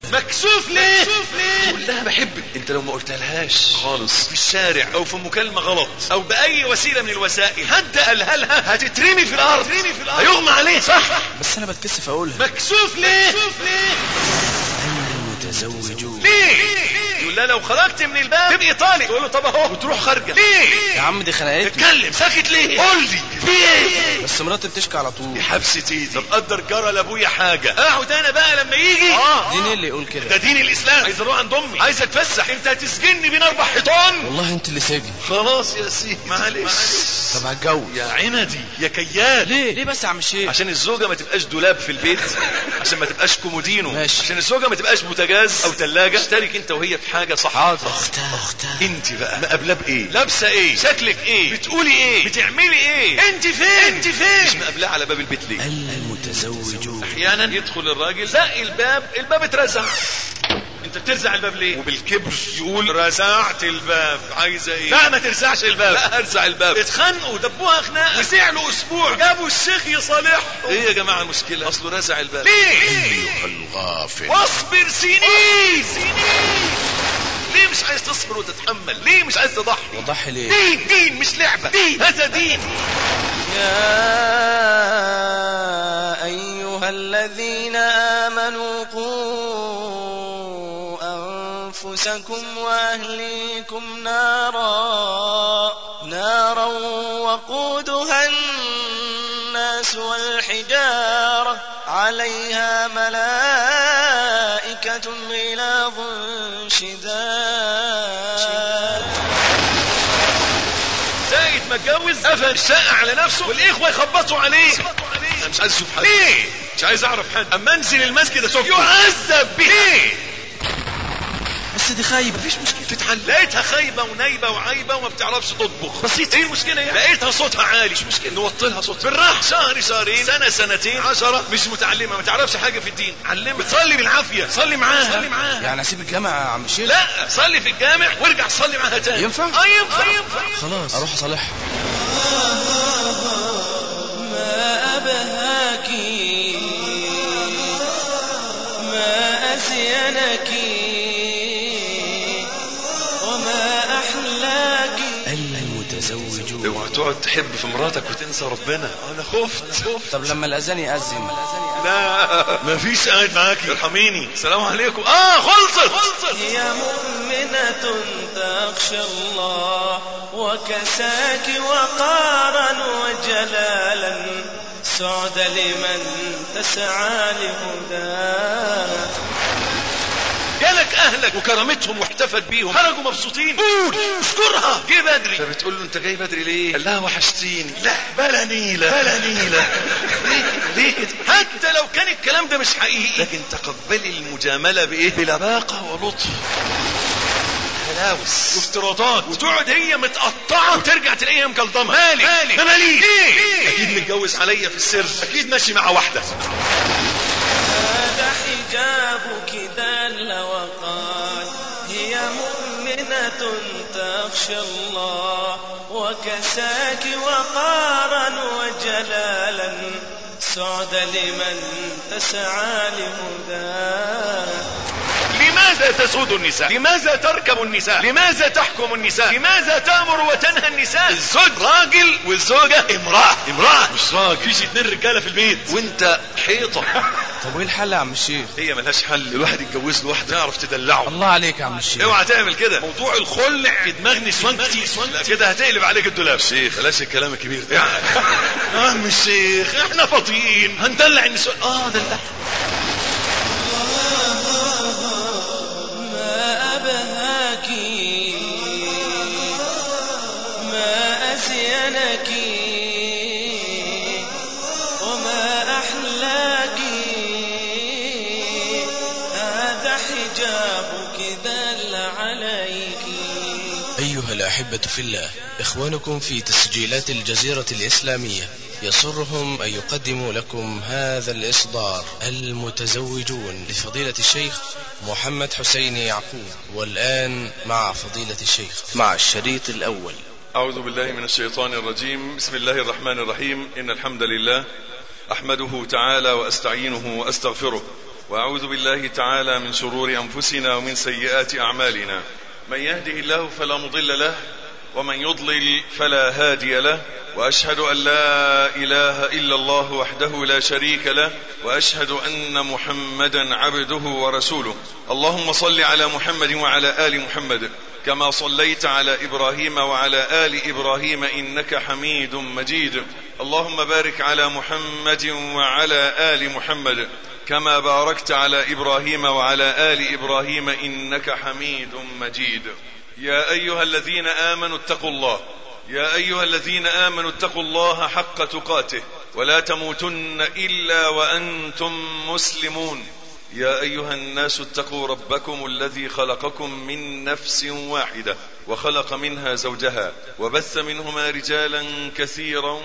مكسوف ليه قول لها بحبك انت لو ما قلتها لهاش خالص في الشارع او في مكالمه غلط او باي وسيله من الوسائل حد قالها لها هتترمي في الارض هتترمي في الارض هيغمى عليه صح بس انا بتكسف اقولها مكسوف ليه المتزوجون ليه يقول لها لو خرجت من الباب تبقي طالق تقول له طب اهو وتروح خارجه ليه يا عم دي خنقتني اتكلم ساكت ليه قول لي في ايه بس مراتي بتشكي على طول دي حبسة ايدي طب قدر جرى لابويا حاجه اقعد انا بقى لما يجي اه دين إيه اللي يقول ده كده دين الاسلام عايز اروح عند امي عايز اتفسح انت هتسجني بين اربع حيطان والله انت اللي ساجن خلاص يا سيدي معلش طب هتجوز يا عندي يا كيال ليه ليه بس يا عم الشيخ عشان الزوجه ما تبقاش دولاب في البيت عشان ما تبقاش كومودينو ماشي. عشان الزوجه ما تبقاش بوتاجاز او ثلاجه اشترك انت وهي في حاجه صح حاضر اختها اختها انت بقى مقابله بايه لابسه ايه شكلك ايه بتقولي ايه بتعملي ايه انت فين انت فين مش مقابلاه على باب البيت ليه المتزوجون احيانا يدخل الراجل زق الباب الباب اترزع انت بترزع الباب ليه وبالكبر يقول رزعت الباب عايزه ايه لا ما ترزعش الباب لا ارزع الباب اتخانقوا دبوها خناقه وسعلوا اسبوع جابوا الشيخ يصالحهم ايه يا جماعه المشكله اصله رزع الباب ليه الغافل واصبر سنين سنين ليه مش عايز تصبر وتتحمل ليه مش عايز تضحي وضحي ليه دين دين مش لعبة دين هذا دين يا أيها الذين آمنوا قوا أنفسكم وأهليكم نارا نارا وقودها الناس والحجارة عليها ملائكة غلاظ شداد زايد ما اتجوز قفل الشقة على نفسه والإخوة يخبطوا عليه أنا مش عايز أشوف حد ليه؟ مش عايز أعرف حد أما أنزل المسجد أشوف يعذب به ليه؟ بس دي خايبه مفيش مشكلة تتحل لقيتها خايبة ونايبة وعايبة وما بتعرفش تطبخ بسيط ايه المشكلة يعني لقيتها صوتها عالي مش مشكلة نوطلها صوتها بالراحة شهر شهرين سنة سنتين عشرة مش متعلمة ما تعرفش حاجة في الدين علمها بتصلي بالعافية صلي معاها صلي معاها يعني اسيب الجامعه يا عم الشيخ لا صلي في الجامع وارجع صلي معاها تاني ينفع؟ اه ينفع ينفع خلاص اروح اصالحها ما أبهاك ما أزينك وما أحلاك المتزوجون اوعى تقعد تحب في مراتك وتنسى ربنا انا خفت خفت طب لما الاذان يأذن لا مفيش قاعد معاكي ارحميني السلام عليكم اه خلصت خلصت هي مؤمنة تخشى الله وكساك وقارا وجلالا سعد لمن تسعى لهداه جالك اهلك وكرمتهم واحتفت بيهم خرجوا مبسوطين قول اشكرها جه بدري فبتقول له انت جاي بدري ليه قال لها وحشتيني لا بلا نيله بلا نيله ليه ليه حتى لو كان الكلام ده مش حقيقي لكن تقبلي المجامله بايه بلباقه ولطف هلاوس وافتراضات وتقعد هي متقطعه وترجع تلاقيها مكلضمه مالك مالك انا ليه ليه اكيد متجوز عليا في السر اكيد ماشي مع واحده هذا حجابك دل وقال هي مؤمنة تخشى الله وكساك وقارا وجلالا سعد لمن تسعى لهداه لماذا تسود النساء لماذا تركب النساء لماذا تحكم النساء لماذا تأمر وتنهى النساء الزوج راجل والزوجة امرأة امرأة مش راجل فيش اتنين رجالة في البيت وانت حيطة طب وايه الحل يا عم الشيخ هي ملهاش حل الواحد يتجوز له واحدة يعرف تدلعه الله عليك يا عم الشيخ اوعى تعمل كده موضوع الخلع في دماغ نسوان كتير لا كده هتقلب عليك الدولاب شيخ بلاش الكلام الكبير ده يعني يا عم الشيخ احنا فاضيين هندلع النسوان اه دلع ما أبهاك ما أزينك وما أحلاك هذا حجابك دل عليك أيها الأحبة في الله إخوانكم في تسجيلات الجزيرة الإسلامية يسرهم أن يقدموا لكم هذا الإصدار المتزوجون لفضيلة الشيخ محمد حسين يعقوب والآن مع فضيلة الشيخ مع الشريط الأول أعوذ بالله من الشيطان الرجيم بسم الله الرحمن الرحيم إن الحمد لله أحمده تعالى وأستعينه وأستغفره وأعوذ بالله تعالى من شرور أنفسنا ومن سيئات أعمالنا من يهده الله فلا مضل له ومن يضلل فلا هادي له واشهد ان لا اله الا الله وحده لا شريك له واشهد ان محمدا عبده ورسوله اللهم صل على محمد وعلى ال محمد كما صليت على ابراهيم وعلى ال ابراهيم انك حميد مجيد اللهم بارك على محمد وعلى ال محمد كما باركت على ابراهيم وعلى ال ابراهيم انك حميد مجيد يا ايها الذين امنوا اتقوا الله يا ايها الذين امنوا اتقوا الله حق تقاته ولا تموتن الا وانتم مسلمون يا ايها الناس اتقوا ربكم الذي خلقكم من نفس واحده وخلق منها زوجها وبث منهما رجالا كثيرا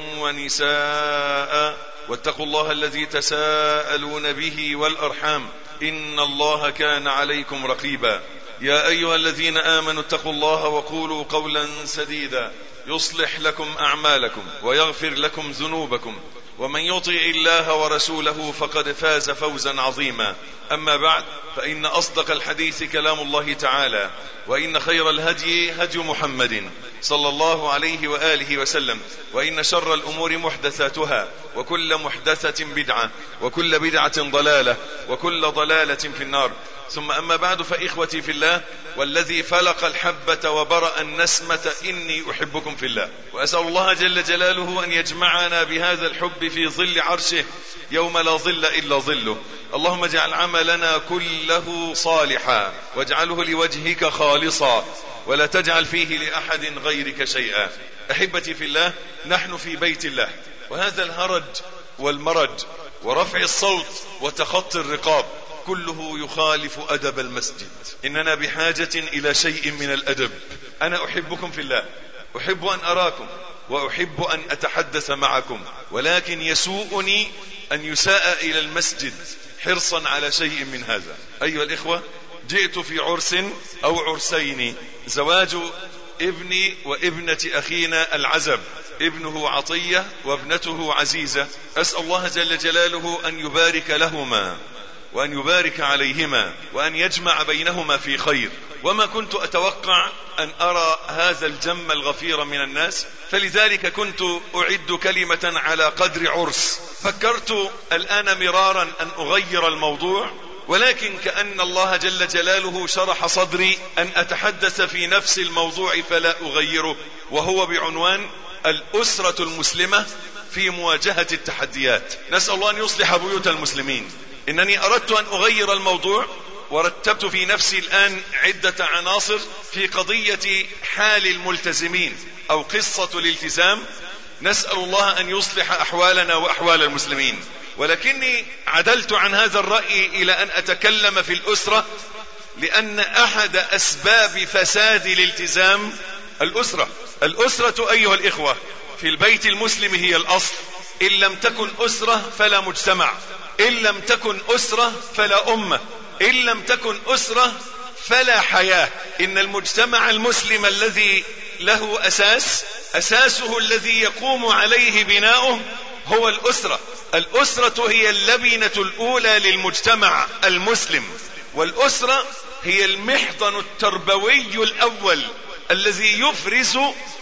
ونساء واتقوا الله الذي تساءلون به والارحام ان الله كان عليكم رقيبا يا ايها الذين امنوا اتقوا الله وقولوا قولا سديدا يصلح لكم اعمالكم ويغفر لكم ذنوبكم ومن يطع الله ورسوله فقد فاز فوزا عظيما اما بعد فان اصدق الحديث كلام الله تعالى وان خير الهدي هدي محمد صلى الله عليه واله وسلم وان شر الامور محدثاتها وكل محدثه بدعه وكل بدعه ضلاله وكل ضلاله في النار ثم أما بعد فإخوتي في الله والذي فلق الحبة وبرأ النسمة إني أحبكم في الله وأسأل الله جل جلاله أن يجمعنا بهذا الحب في ظل عرشه يوم لا ظل إلا ظله اللهم اجعل عملنا كله صالحا واجعله لوجهك خالصا ولا تجعل فيه لأحد غيرك شيئا أحبتي في الله نحن في بيت الله وهذا الهرج والمرج ورفع الصوت وتخطي الرقاب كله يخالف أدب المسجد إننا بحاجة إلى شيء من الأدب أنا أحبكم في الله أحب أن أراكم وأحب أن أتحدث معكم ولكن يسوءني أن يساء إلى المسجد حرصا على شيء من هذا أيها الإخوة جئت في عرس أو عرسين زواج ابني وابنة أخينا العزب ابنه عطية وابنته عزيزة أسأل الله جل جلاله أن يبارك لهما وأن يبارك عليهما وأن يجمع بينهما في خير وما كنت أتوقع أن أرى هذا الجم الغفير من الناس فلذلك كنت أعد كلمة على قدر عرس فكرت الآن مرارا أن أغير الموضوع ولكن كأن الله جل جلاله شرح صدري أن أتحدث في نفس الموضوع فلا أغيره وهو بعنوان الأسرة المسلمة في مواجهة التحديات نسأل الله أن يصلح بيوت المسلمين انني اردت ان اغير الموضوع ورتبت في نفسي الان عدة عناصر في قضية حال الملتزمين او قصة الالتزام نسأل الله ان يصلح احوالنا واحوال المسلمين ولكني عدلت عن هذا الرأي الى ان اتكلم في الاسرة لان احد اسباب فساد الالتزام الاسرة الاسرة ايها الاخوة في البيت المسلم هي الاصل ان لم تكن اسرة فلا مجتمع إن لم تكن أسرة فلا أمة إن لم تكن أسرة فلا حياة إن المجتمع المسلم الذي له أساس أساسه الذي يقوم عليه بناؤه هو الأسرة الأسرة هي اللبنة الأولى للمجتمع المسلم والأسرة هي المحضن التربوي الأول الذي يفرز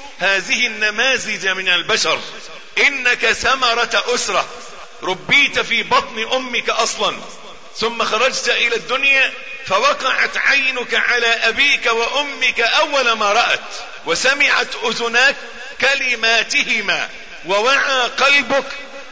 هذه النماذج من البشر إنك ثمرة أسرة ربيت في بطن امك اصلا ثم خرجت الى الدنيا فوقعت عينك على ابيك وامك اول ما رأت وسمعت اذناك كلماتهما ووعى قلبك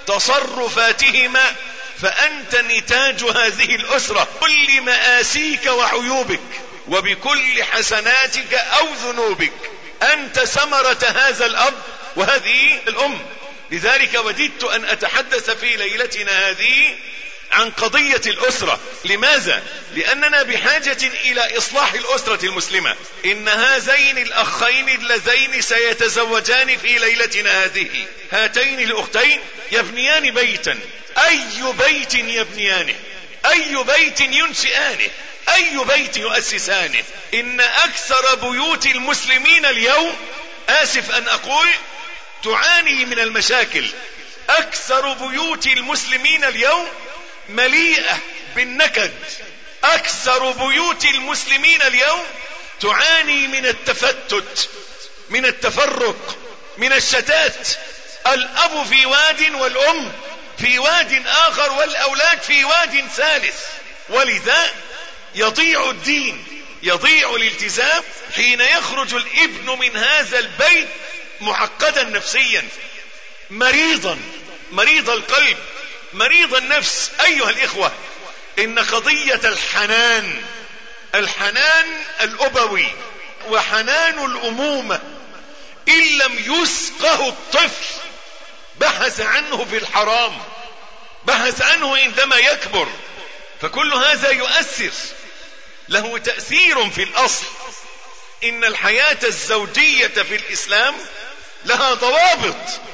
تصرفاتهما فانت نتاج هذه الاسرة كل مآسيك وعيوبك وبكل حسناتك او ذنوبك انت ثمرة هذا الاب وهذه الام لذلك وددت أن أتحدث في ليلتنا هذه عن قضية الأسرة لماذا؟ لأننا بحاجة إلى إصلاح الأسرة المسلمة إن هذين الأخين اللذين سيتزوجان في ليلتنا هذه هاتين الأختين يبنيان بيتا أي بيت يبنيانه أي بيت ينشئانه أي بيت يؤسسانه إن أكثر بيوت المسلمين اليوم آسف أن أقول تعاني من المشاكل اكثر بيوت المسلمين اليوم مليئة بالنكد اكثر بيوت المسلمين اليوم تعاني من التفتت من التفرق من الشتات الاب في واد والام في واد اخر والاولاد في واد ثالث ولذا يضيع الدين يضيع الالتزام حين يخرج الابن من هذا البيت معقدا نفسيا مريضا مريض القلب مريض النفس ايها الاخوه ان قضيه الحنان الحنان الابوي وحنان الامومه ان لم يسقه الطفل بحث عنه في الحرام بحث عنه عندما يكبر فكل هذا يؤثر له تاثير في الاصل ان الحياه الزوجيه في الاسلام لها ضوابط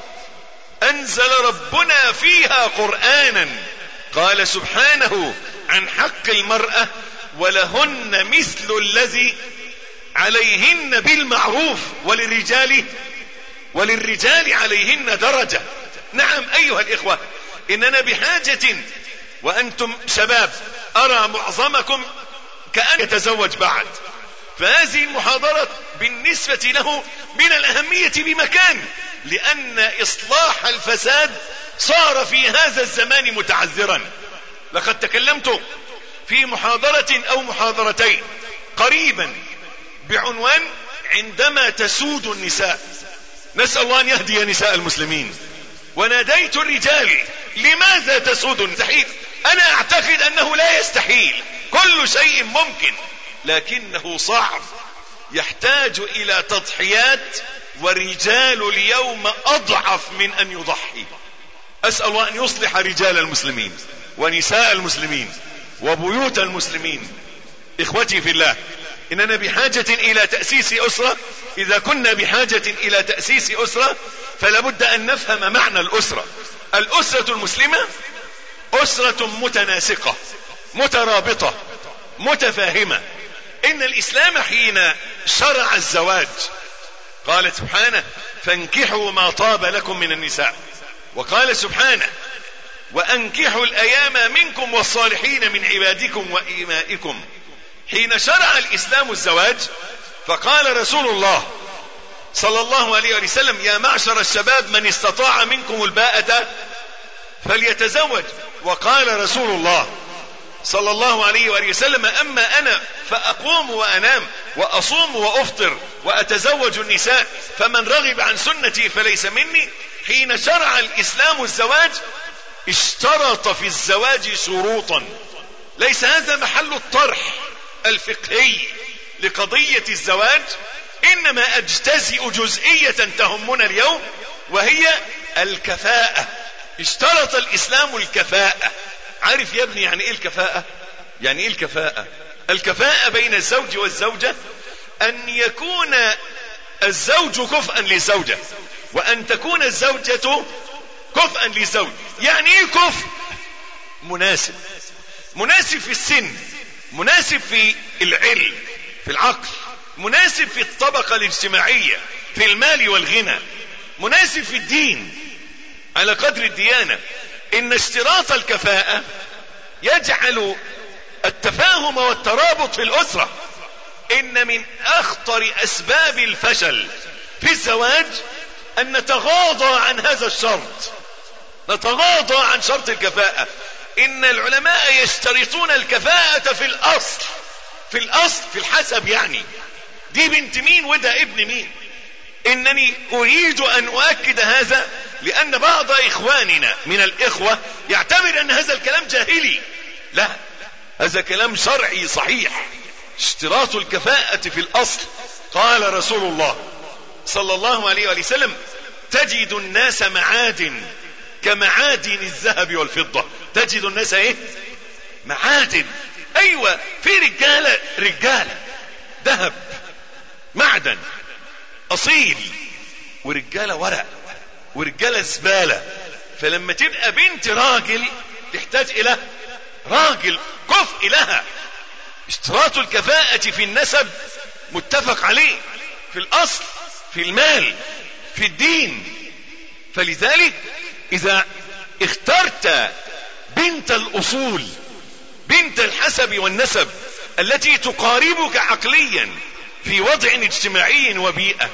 انزل ربنا فيها قرانا قال سبحانه عن حق المراه ولهن مثل الذي عليهن بالمعروف وللرجال وللرجال عليهن درجه نعم ايها الاخوه اننا بحاجه وانتم شباب ارى معظمكم كان يتزوج بعد فهذه المحاضره بالنسبه له من الاهميه بمكان لان اصلاح الفساد صار في هذا الزمان متعذرا لقد تكلمت في محاضره او محاضرتين قريبا بعنوان عندما تسود النساء نسال الله ان يهدي نساء المسلمين وناديت الرجال لماذا تسود النساء انا اعتقد انه لا يستحيل كل شيء ممكن لكنه صعب يحتاج الى تضحيات والرجال اليوم اضعف من ان يضحي اسال الله ان يصلح رجال المسلمين ونساء المسلمين وبيوت المسلمين اخوتي في الله اننا بحاجة الى تأسيس اسرة اذا كنا بحاجة الى تأسيس اسرة فلا بد ان نفهم معنى الاسرة الاسرة المسلمة اسرة متناسقة مترابطة متفاهمة ان الاسلام حين شرع الزواج قال سبحانه فانكحوا ما طاب لكم من النساء وقال سبحانه وانكحوا الايام منكم والصالحين من عبادكم وإمائكم حين شرع الاسلام الزواج فقال رسول الله صلى الله عليه وسلم يا معشر الشباب من استطاع منكم الباءة فليتزوج وقال رسول الله صلى الله عليه وآله وسلم أما أنا فأقوم وأنام وأصوم وأفطر وأتزوج النساء فمن رغب عن سنتي فليس مني حين شرع الإسلام الزواج اشترط في الزواج شروطا ليس هذا محل الطرح الفقهي لقضية الزواج إنما أجتزئ جزئية تهمنا اليوم وهي الكفاءة اشترط الإسلام الكفاءة عارف يا ابني يعني إيه الكفاءة يعني إيه الكفاءة الكفاءة بين الزوج والزوجة أن يكون الزوج كفءا للزوجة وأن تكون الزوجة كفءا للزوج يعني إيه كفء مناسب مناسب في السن مناسب في العلم في العقل مناسب في الطبقة الاجتماعية في المال والغنى مناسب في الدين على قدر الديانة ان اشتراط الكفاءة يجعل التفاهم والترابط في الاسرة ان من اخطر اسباب الفشل في الزواج ان نتغاضى عن هذا الشرط نتغاضى عن شرط الكفاءة ان العلماء يشترطون الكفاءة في الاصل في الاصل في الحسب يعني دي بنت مين وده ابن مين انني اريد ان اؤكد هذا لان بعض اخواننا من الاخوة يعتبر ان هذا الكلام جاهلي لا هذا كلام شرعي صحيح اشتراط الكفاءة في الاصل قال رسول الله صلى الله عليه وآله وسلم تجد الناس معادن كمعادن الذهب والفضة تجد الناس ايه معادن ايوه في رجالة رجالة ذهب معدن اصيل ورجالة ورق ورجالة زبالة فلما تبقى بنت راجل تحتاج الى راجل كفء لها اشتراط الكفاءة في النسب متفق عليه في الاصل في المال في الدين فلذلك اذا اخترت بنت الاصول بنت الحسب والنسب التي تقاربك عقليا في وضع اجتماعي وبيئة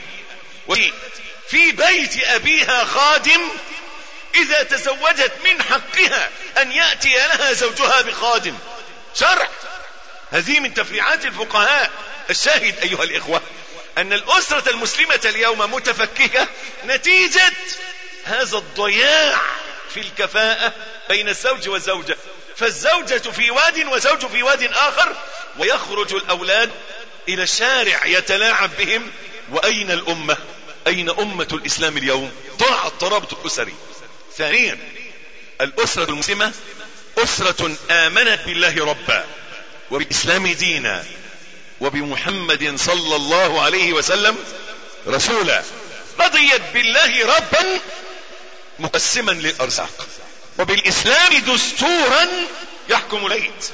في بيت أبيها خادم إذا تزوجت من حقها أن يأتي لها زوجها بخادم شرع هذه من تفريعات الفقهاء الشاهد أيها الإخوة أن الأسرة المسلمة اليوم متفككة نتيجة هذا الضياع في الكفاءة بين الزوج والزوجة فالزوجة في واد وزوج في واد آخر ويخرج الأولاد إلى الشارع يتلاعب بهم وأين الأمة أين أمة الإسلام اليوم ضاع الترابط الأسري ثانيا الأسرة المسلمة أسرة آمنت بالله ربا وبالإسلام دينا وبمحمد صلى الله عليه وسلم رسولا رضيت بالله ربا مقسما للأرزاق وبالإسلام دستورا يحكم ليت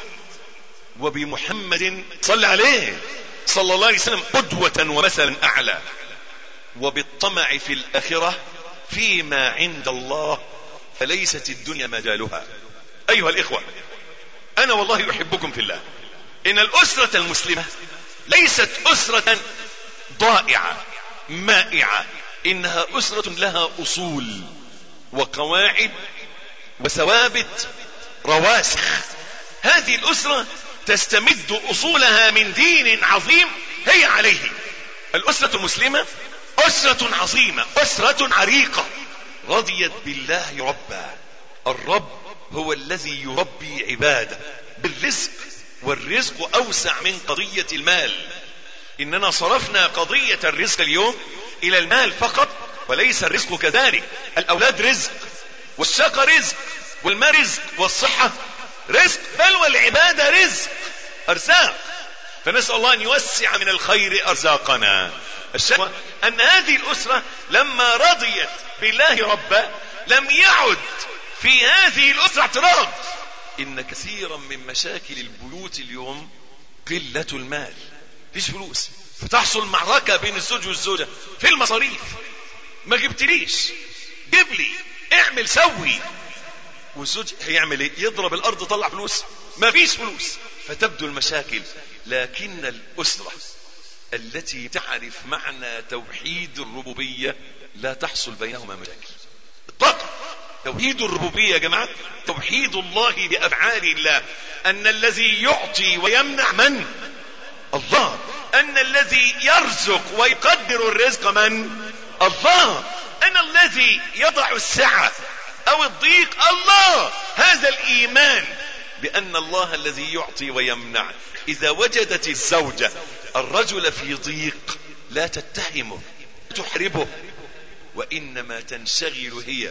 وبمحمد صلى عليه صلى الله عليه وسلم قدوة ومثلا أعلى وبالطمع في الآخرة فيما عند الله فليست الدنيا مجالها أيها الإخوة أنا والله أحبكم في الله إن الأسرة المسلمة ليست أسرة ضائعة مائعة إنها أسرة لها أصول وقواعد وثوابت رواسخ هذه الأسرة تستمد أصولها من دين عظيم هي عليه الأسرة المسلمة أسرة عظيمة أسرة عريقة رضيت بالله ربا الرب هو الذي يربي عباده بالرزق والرزق أوسع من قضية المال إننا صرفنا قضية الرزق اليوم إلى المال فقط وليس الرزق كذلك الأولاد رزق والشقة رزق والماء رزق والصحة رزق بل والعبادة رزق أرزاق فنسأل الله أن يوسع من الخير أرزاقنا الشكوى أن هذه الأسرة لما رضيت بالله ربا لم يعد في هذه الأسرة اعتراض إن كثيرا من مشاكل البيوت اليوم قلة المال فيش فلوس فتحصل معركة بين الزوج والزوجة في المصاريف ما جبتليش جيب لي اعمل سوي والزوج هيعمل ايه يضرب الارض طلع فلوس ما فيش فلوس فتبدو المشاكل لكن الاسره التي تعرف معنى توحيد الربوبيه لا تحصل بينهما مشاكل اطلاقا توحيد الربوبيه يا جماعه توحيد الله بافعال الله ان الذي يعطي ويمنع من الله ان الذي يرزق ويقدر الرزق من الله ان الذي يضع السعه او الضيق الله هذا الايمان بان الله الذي يعطي ويمنع اذا وجدت الزوجه الرجل في ضيق لا تتهمه تحربه وانما تنشغل هي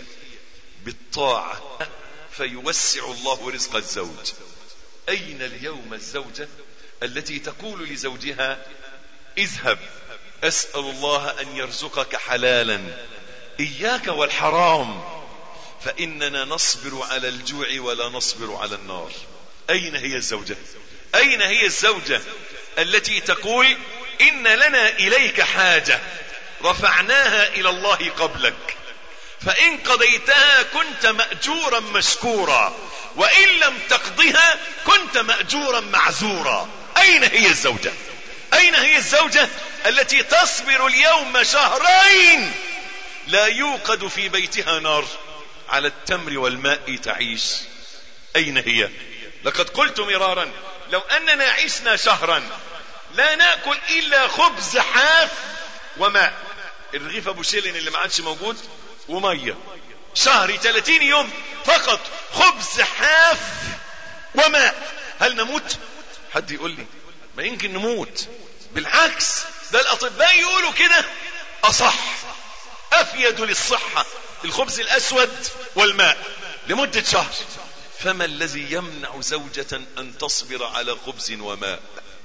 بالطاعه فيوسع الله رزق الزوج اين اليوم الزوجه التي تقول لزوجها اذهب اسال الله ان يرزقك حلالا اياك والحرام فاننا نصبر على الجوع ولا نصبر على النار اين هي الزوجه اين هي الزوجه التي تقول ان لنا اليك حاجه رفعناها الى الله قبلك فان قضيتها كنت ماجورا مشكورا وان لم تقضها كنت ماجورا معذورا اين هي الزوجه اين هي الزوجه التي تصبر اليوم شهرين لا يوقد في بيتها نار على التمر والماء تعيش اين هي لقد قلت مرارا لو اننا عشنا شهرا لا ناكل الا خبز حاف وماء الرغيف ابو شيلين اللي ما عادش موجود وميه شهر 30 يوم فقط خبز حاف وماء هل نموت حد يقول لي ما يمكن نموت بالعكس ده الاطباء يقولوا كده اصح افيد للصحة الخبز الاسود والماء لمدة شهر فما الذي يمنع زوجة ان تصبر على خبز وماء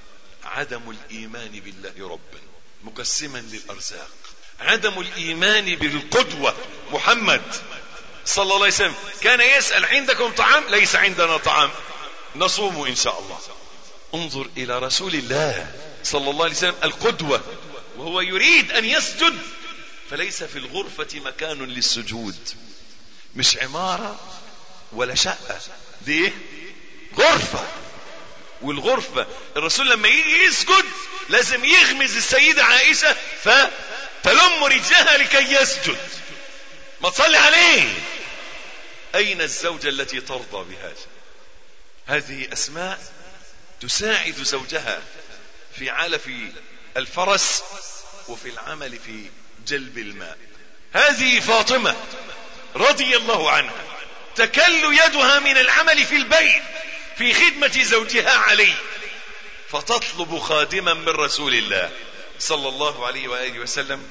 عدم الايمان بالله ربا مقسما للارزاق عدم الايمان بالقدوة محمد صلى الله عليه وسلم كان يسأل عندكم طعام ليس عندنا طعام نصوم ان شاء الله انظر الى رسول الله صلى الله عليه وسلم القدوة وهو يريد ان يسجد فليس في الغرفة مكان للسجود مش عمارة ولا شقة دي غرفة والغرفة الرسول لما يجي يسجد لازم يغمز السيدة عائشة فتلم رجلها لكي يسجد ما تصلي عليه أين الزوجة التي ترضى بهذا هذه أسماء تساعد زوجها في علف الفرس وفي العمل في جلب الماء هذه فاطمة رضي الله عنها تكل يدها من العمل في البيت في خدمة زوجها علي فتطلب خادما من رسول الله صلى الله عليه وآله وسلم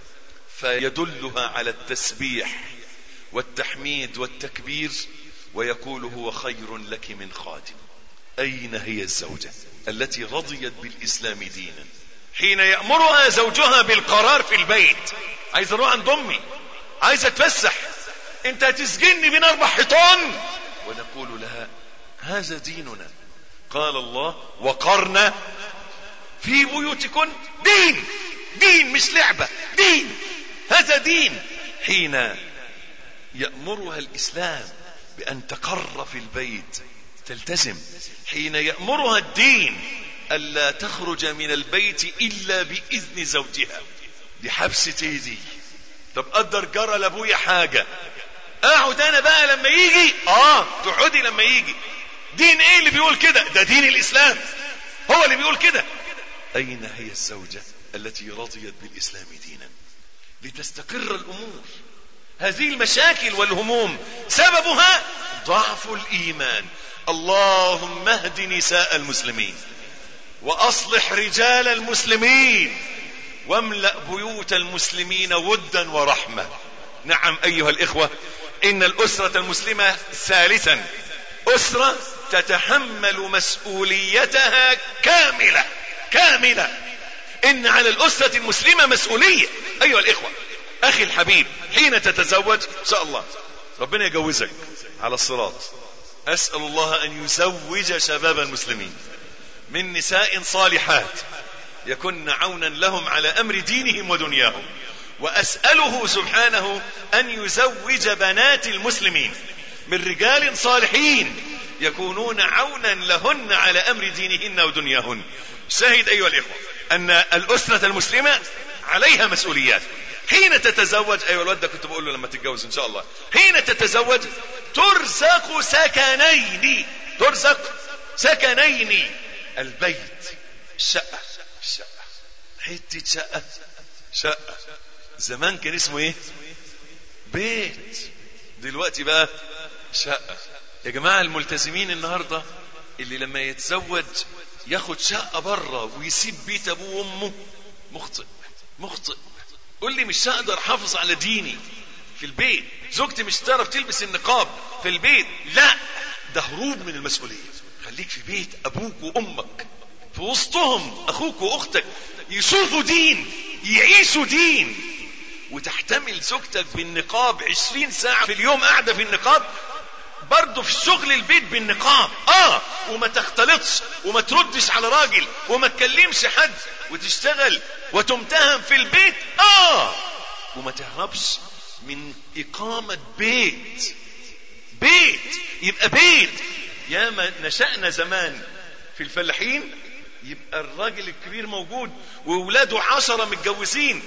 فيدلها على التسبيح والتحميد والتكبير ويقول هو خير لك من خادم أين هي الزوجة التي رضيت بالإسلام دينا حين يأمرها زوجها بالقرار في البيت عايز اروح عند امي عايز اتفسح انت هتسجني بين اربع حيطان ونقول لها هذا ديننا قال الله وقرنا في بيوتكن دين دين مش لعبة دين هذا دين حين يأمرها الإسلام بأن تقر في البيت تلتزم حين يأمرها الدين ألا تخرج من البيت إلا بإذن زوجها دي حبسة ايدي طب قدر جرى لابويا حاجة اقعد انا بقى لما يجي اه تقعدي لما يجي دين ايه اللي بيقول كده ده دين الاسلام هو اللي بيقول كده اين هي الزوجة التي رضيت بالاسلام دينا لتستقر الامور هذه المشاكل والهموم سببها ضعف الايمان اللهم اهد نساء المسلمين واصلح رجال المسلمين واملأ بيوت المسلمين ودا ورحمة نعم ايها الاخوة ان الاسرة المسلمة ثالثا اسرة تتحمل مسؤوليتها كاملة كاملة ان على الاسرة المسلمة مسؤولية ايها الاخوة اخي الحبيب حين تتزوج ان شاء الله ربنا يجوزك على الصراط اسأل الله ان يزوج شباب المسلمين من نساء صالحات يكن عونا لهم على امر دينهم ودنياهم واساله سبحانه ان يزوج بنات المسلمين من رجال صالحين يكونون عونا لهن على امر دينهن ودنياهن شاهد ايها الاخوه ان الاسره المسلمه عليها مسؤوليات حين تتزوج ايها الواد ده كنت بقول له لما تتجوز ان شاء الله حين تتزوج ترزق سكنين ترزق سكنين البيت الشقه الشقه حته شقه شقه زمان كان اسمه ايه بيت دلوقتي بقى شقه يا جماعه الملتزمين النهارده اللي لما يتزوج ياخد شقه بره ويسيب بيت ابوه وامه مخطئ مخطئ قول لي مش هقدر احافظ على ديني في البيت زوجتي مش تعرف تلبس النقاب في البيت لا ده هروب من المسؤوليه خليك في بيت ابوك وامك في وسطهم اخوك واختك يشوفوا دين يعيشوا دين وتحتمل زوجتك بالنقاب عشرين ساعة في اليوم قاعدة في النقاب برضه في الشغل البيت بالنقاب اه وما تختلطش وما تردش على راجل وما تكلمش حد وتشتغل وتمتهم في البيت اه وما تهربش من اقامة بيت بيت يبقى بيت يا ما نشأنا زمان في الفلاحين يبقى الراجل الكبير موجود وولاده عشرة متجوزين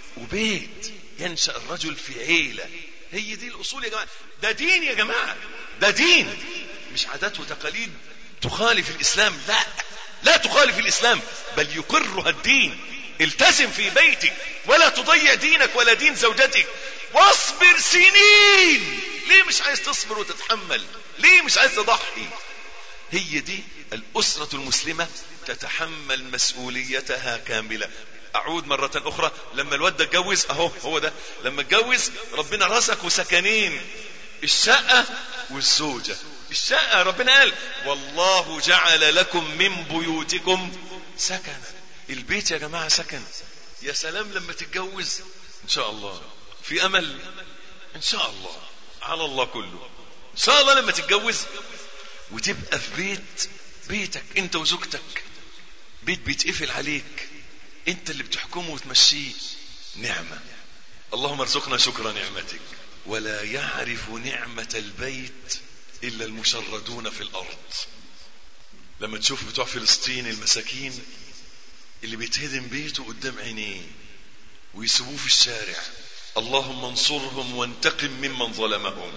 وبيت ينشأ الرجل في عيلة هي دي الأصول يا جماعة ده دين يا جماعة ده دين مش عادات وتقاليد تخالف الإسلام لا لا تخالف الإسلام بل يقرها الدين التزم في بيتك ولا تضيع دينك ولا دين زوجتك واصبر سنين ليه مش عايز تصبر وتتحمل ليه مش عايز تضحي هي دي الأسرة المسلمة تتحمل مسؤوليتها كاملة أعود مرة أخرى لما الواد ده اتجوز أهو هو ده لما اتجوز ربنا رزقه سكنين الشقة والزوجة الشقة ربنا قال والله جعل لكم من بيوتكم سكنا البيت يا جماعة سكن يا سلام لما تتجوز إن شاء الله في أمل إن شاء الله على الله كله إن شاء الله لما تتجوز وتبقى في بيت بيتك انت وزوجتك بيت بيتقفل عليك انت اللي بتحكمه وتمشيه نعمة اللهم ارزقنا شكر نعمتك ولا يعرف نعمة البيت إلا المشردون في الأرض لما تشوف بتوع فلسطين المساكين اللي بيتهدم بيته قدام عينيه ويسيبوه في الشارع اللهم انصرهم وانتقم ممن ظلمهم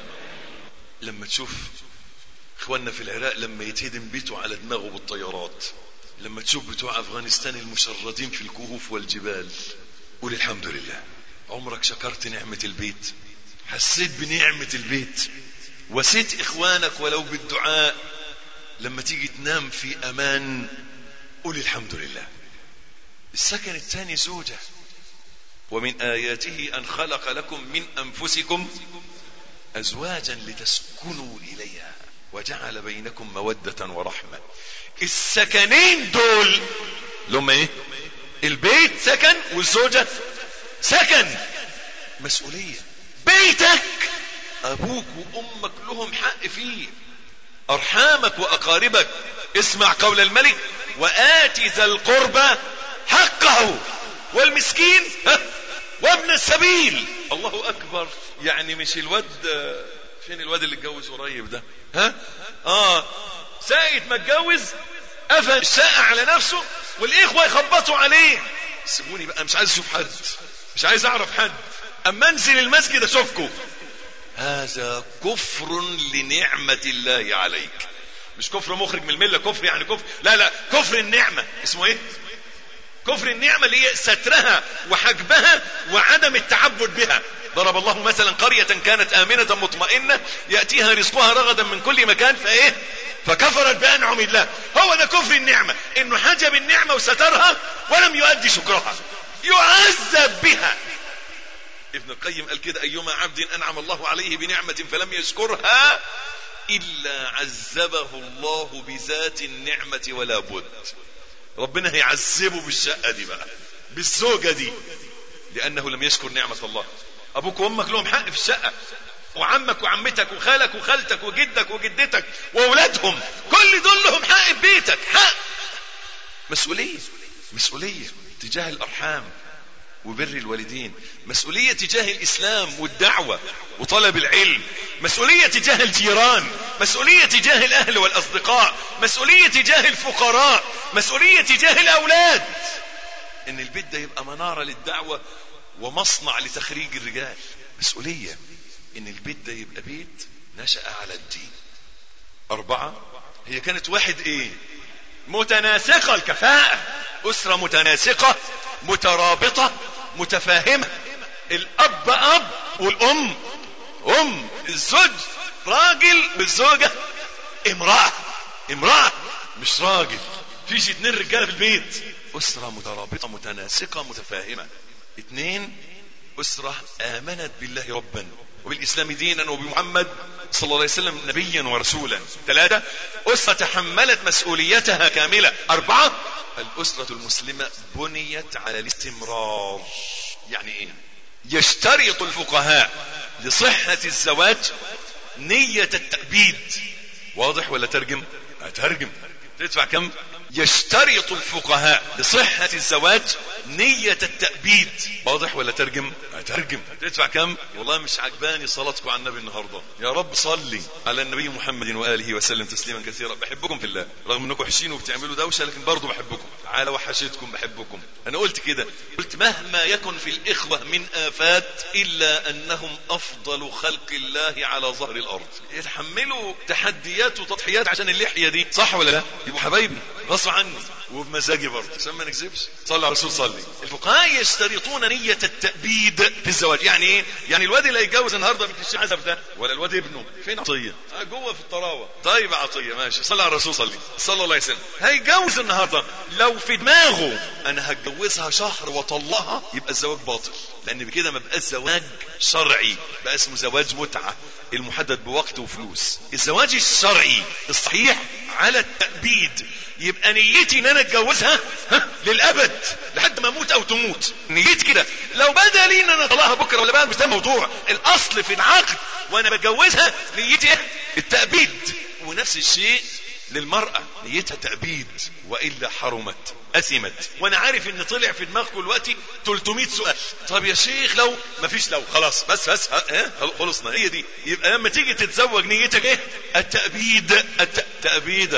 لما تشوف اخواننا في العراق لما يتهدم بيته على دماغه بالطيارات لما تشوف بتوع افغانستان المشردين في الكهوف والجبال قول الحمد لله عمرك شكرت نعمة البيت حسيت بنعمة البيت وسيت اخوانك ولو بالدعاء لما تيجي تنام في امان قول الحمد لله السكن الثاني زوجة ومن آياته أن خلق لكم من أنفسكم أزواجا لتسكنوا إليها وجعل بينكم مودة ورحمة السكنين دول لهم ايه البيت سكن والزوجة سكن مسؤولية بيتك أبوك وأمك لهم حق فيه أرحامك وأقاربك اسمع قول الملك وآت ذا القربى حقه والمسكين ها وابن السبيل الله اكبر يعني مش الواد فين الواد اللي اتجوز قريب ده ها اه ساعة ما اتجوز قفل الشقة على نفسه والاخوة يخبطوا عليه سيبوني بقى مش عايز اشوف حد مش عايز اعرف حد اما انزل المسجد اشوفكم هذا كفر لنعمة الله عليك مش كفر مخرج من الملة كفر يعني كفر لا لا كفر النعمة اسمه ايه كفر النعمة اللي هي سترها وحجبها وعدم التعبد بها ضرب الله مثلا قرية كانت آمنة مطمئنة يأتيها رزقها رغدا من كل مكان فإيه فكفرت بأنعم الله هو ده كفر النعمة إنه حجب النعمة وسترها ولم يؤدي شكرها يعذب بها ابن القيم قال كده أيما عبد أنعم الله عليه بنعمة فلم يشكرها إلا عذبه الله بذات النعمة ولا بد ربنا هيعذبه بالشقة دي بقى بالزوجة دي لأنه لم يشكر نعمة الله أبوك وأمك لهم حق في الشقة وعمك وعمتك وخالك وخالتك وجدك وجدتك وأولادهم كل دول لهم حق في بيتك حق مسؤولية مسؤولية تجاه الأرحام وبر الوالدين مسؤولية تجاه الإسلام والدعوة وطلب العلم مسؤولية تجاه الجيران مسؤولية تجاه الأهل والأصدقاء مسؤولية تجاه الفقراء مسؤولية تجاه الأولاد إن البيت ده يبقى منارة للدعوة ومصنع لتخريج الرجال مسؤولية إن البيت ده يبقى بيت نشأ على الدين أربعة هي كانت واحد إيه متناسقة الكفاءة أسرة متناسقة مترابطة متفاهمة الأب أب والأم أم الزوج راجل بالزوجة امرأة امرأة مش راجل فيش اتنين رجالة في البيت أسرة مترابطة متناسقة متفاهمة اتنين أسرة آمنت بالله ربا وبالإسلام دينا وبمحمد صلى الله عليه وسلم نبيا ورسولا ثلاثة أسرة تحملت مسؤوليتها كاملة أربعة الأسرة المسلمة بنيت على الاستمرار يعني إيه يشترط الفقهاء لصحة الزواج نية التأبيد واضح ولا ترجم أترجم تدفع كم يشترط الفقهاء لصحة الزواج نية التأبيد واضح ولا ترجم أترجم تدفع كم والله مش عجباني صلاتكم على النبي النهاردة يا رب صلي على النبي محمد وآله وسلم تسليما كثيرا بحبكم في الله رغم انكم وحشين وبتعملوا دوشة لكن برضو بحبكم على وحشتكم بحبكم انا قلت كده قلت مهما يكن في الإخوة من آفات إلا أنهم أفضل خلق الله على ظهر الأرض يتحملوا تحديات وتضحيات عشان اللحية دي صح ولا لا يبقوا حبايبي غصب عني وبمزاجي برضه عشان ما نكذبش صلى على الرسول صلي الفقهاء يشترطون نية التأبيد في الزواج يعني ايه يعني الواد اللي هيتجوز النهارده بنت الشيخ عزب ده ولا الواد ابنه فين عطيه آه جوه في الطراوه طيب عطيه ماشي صلى على الرسول صلي صلى الله عليه وسلم هيتجوز النهارده لو في دماغه انا هتجوزها شهر واطلقها يبقى الزواج باطل لان بكده ما بقاش زواج شرعي بقى اسمه زواج متعه المحدد بوقت وفلوس الزواج الشرعي الصحيح على التأبيد يبقى نيتي ان انا اتجوزها ها للابد لحد ما اموت او تموت نيتي كده لو بدا لي ان انا اطلقها بكره ولا بعد مش ده موضوع الاصل في العقد وانا بتجوزها نيتي ايه التأبيد ونفس الشيء للمرأة نيتها تأبيد وإلا حرمت أثمت وأنا عارف إن طلع في دماغكم دلوقتي 300 سؤال طب يا شيخ لو مفيش لو خلاص بس بس ها خلصنا هي دي يبقى لما تيجي تتزوج نيتك إيه التأبيد التأبيد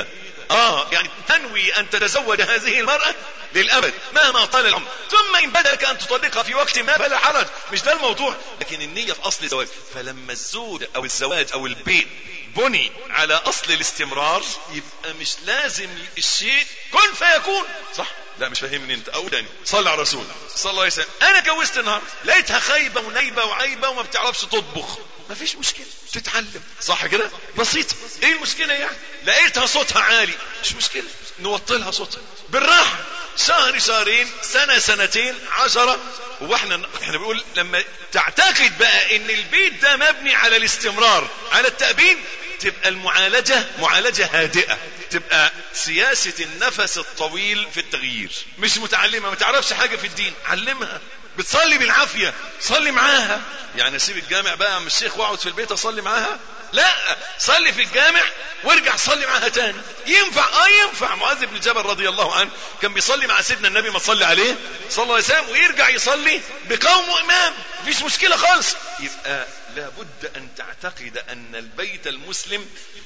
اه يعني تنوي ان تتزوج هذه المرأة للابد مهما طال العمر ثم ان بدأك ان تطلقها في وقت ما فلا حرج مش ده الموضوع لكن النية في اصل الزواج فلما الزوج او الزواج او البيت بني على اصل الاستمرار يبقى مش لازم الشيء كن فيكون صح لا مش فاهمني انت او تاني صلى على الرسول صلى الله عليه وسلم انا اتجوزت النهارده لقيتها خايبه ونايبه وعايبه وما بتعرفش تطبخ مفيش مشكله تتعلم صح كده بسيطه ايه المشكله يعني لقيتها صوتها عالي مش مشكله نوطي لها صوتها بالراحه شهر شهرين سنه سنتين عشرة واحنا احنا بنقول لما تعتقد بقى ان البيت ده مبني على الاستمرار على التأبين تبقى المعالجة معالجة هادئة تبقى سياسة النفس الطويل في التغيير مش متعلمة ما تعرفش حاجة في الدين علمها بتصلي بالعافية صلي معاها يعني اسيب الجامع بقى عم الشيخ واقعد في البيت اصلي معاها لا صلي في الجامع وارجع صلي معاها تاني ينفع اه ينفع معاذ بن جبل رضي الله عنه كان بيصلي مع سيدنا النبي ما تصلي عليه صلى الله عليه وسلم ويرجع يصلي بقوم وامام مفيش مشكله خالص يبقى لابد ان تعتقد ان البيت المسلم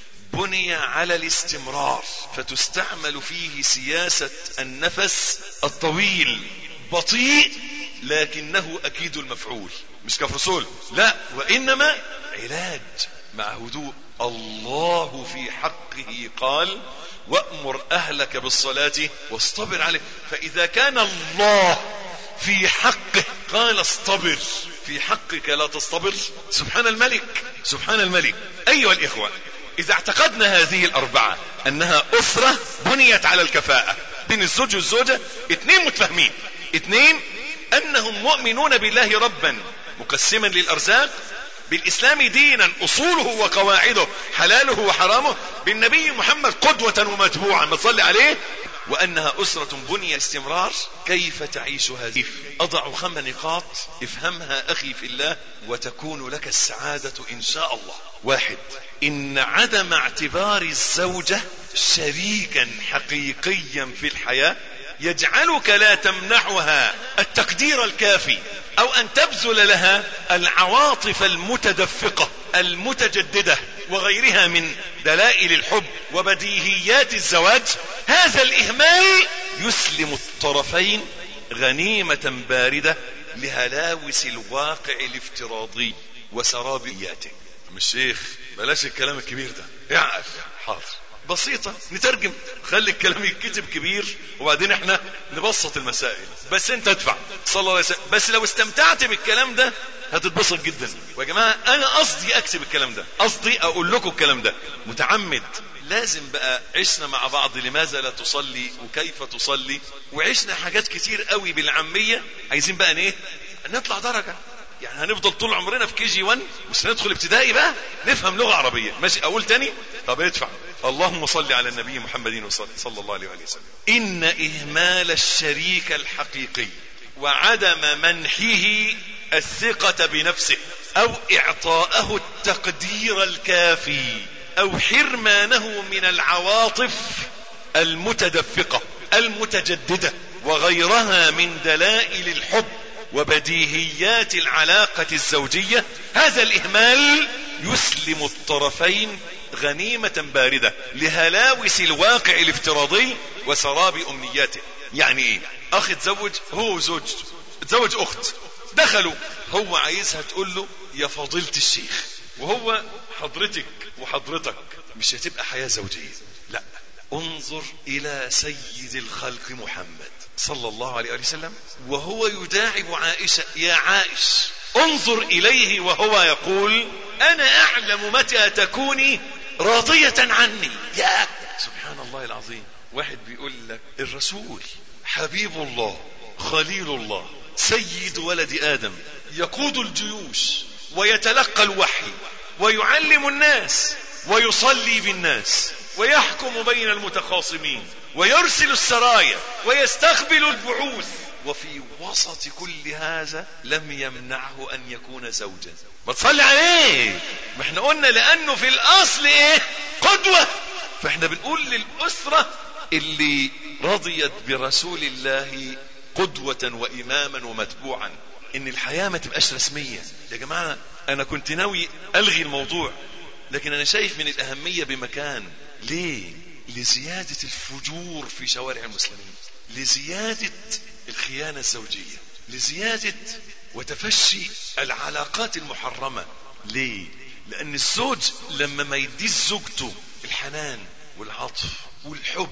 بني على الاستمرار فتستعمل فيه سياسه النفس الطويل بطيء لكنه اكيد المفعول مش كفرسول لا وانما علاج مع هدوء الله في حقه قال وامر اهلك بالصلاه واصطبر عليه فاذا كان الله في حقه قال اصطبر في حقك لا تصطبر سبحان الملك سبحان الملك ايها الاخوه اذا اعتقدنا هذه الاربعه انها اسره بنيت على الكفاءه بين الزوج والزوجه اثنين متفاهمين اثنين انهم مؤمنون بالله ربا مقسما للارزاق بالاسلام دينا اصوله وقواعده حلاله وحرامه بالنبي محمد قدوة ومتبوعا ما تصلي عليه وانها اسرة بني استمرار كيف تعيش هذه اضع خم نقاط افهمها اخي في الله وتكون لك السعادة ان شاء الله واحد ان عدم اعتبار الزوجة شريكا حقيقيا في الحياة يجعلك لا تمنحها التقدير الكافي او ان تبذل لها العواطف المتدفقة المتجددة وغيرها من دلائل الحب وبديهيات الزواج هذا الاهمال يسلم الطرفين غنيمة باردة لهلاوس الواقع الافتراضي وسرابياته مش شيخ بلاش الكلام الكبير ده اعقل حاضر بسيطة نترجم خلي الكلام يتكتب كبير وبعدين احنا نبسط المسائل بس انت ادفع صلى الله عليه وسلم بس لو استمتعت بالكلام ده هتتبسط جدا ويا جماعة انا قصدي اكتب الكلام ده قصدي اقول لكم الكلام ده متعمد لازم بقى عشنا مع بعض لماذا لا تصلي وكيف تصلي وعشنا حاجات كتير قوي بالعامية عايزين بقى ايه نطلع درجة يعني هنفضل طول عمرنا في كي جي 1 مش هندخل ابتدائي بقى نفهم لغه عربيه ماشي اقول تاني طب ادفع اللهم صل على النبي محمد وصل صلى الله عليه وآله وسلم ان اهمال الشريك الحقيقي وعدم منحه الثقة بنفسه او اعطاءه التقدير الكافي او حرمانه من العواطف المتدفقة المتجددة وغيرها من دلائل الحب وبديهيات العلاقة الزوجية هذا الإهمال يسلم الطرفين غنيمة باردة لهلاوس الواقع الافتراضي وسراب أمنياته يعني إيه أخ اتزوج هو وزوجته اتزوج أخت دخلوا هو عايزها تقول له يا فضيلة الشيخ وهو حضرتك وحضرتك مش هتبقى حياة زوجية لا انظر إلى سيد الخلق محمد صلى الله عليه وسلم وهو يداعب عائشة يا عائش انظر إليه وهو يقول أنا أعلم متى تكوني راضية عني يا سبحان الله العظيم واحد بيقول لك الرسول حبيب الله خليل الله سيد ولد آدم يقود الجيوش ويتلقى الوحي ويعلم الناس ويصلي بالناس ويحكم بين المتخاصمين ويرسل السرايا ويستقبل البعوث وفي وسط كل هذا لم يمنعه ان يكون زوجا ما تصلي عليه ما احنا قلنا لانه في الاصل ايه قدوة فاحنا بنقول للاسرة اللي رضيت برسول الله قدوة واماما ومتبوعا ان الحياة ما تبقاش رسمية يا جماعة انا كنت ناوي الغي الموضوع لكن انا شايف من الاهمية بمكان ليه لزيادة الفجور في شوارع المسلمين لزيادة الخيانة الزوجية لزيادة وتفشي العلاقات المحرمة ليه لان الزوج لما ما يديش زوجته الحنان والعطف والحب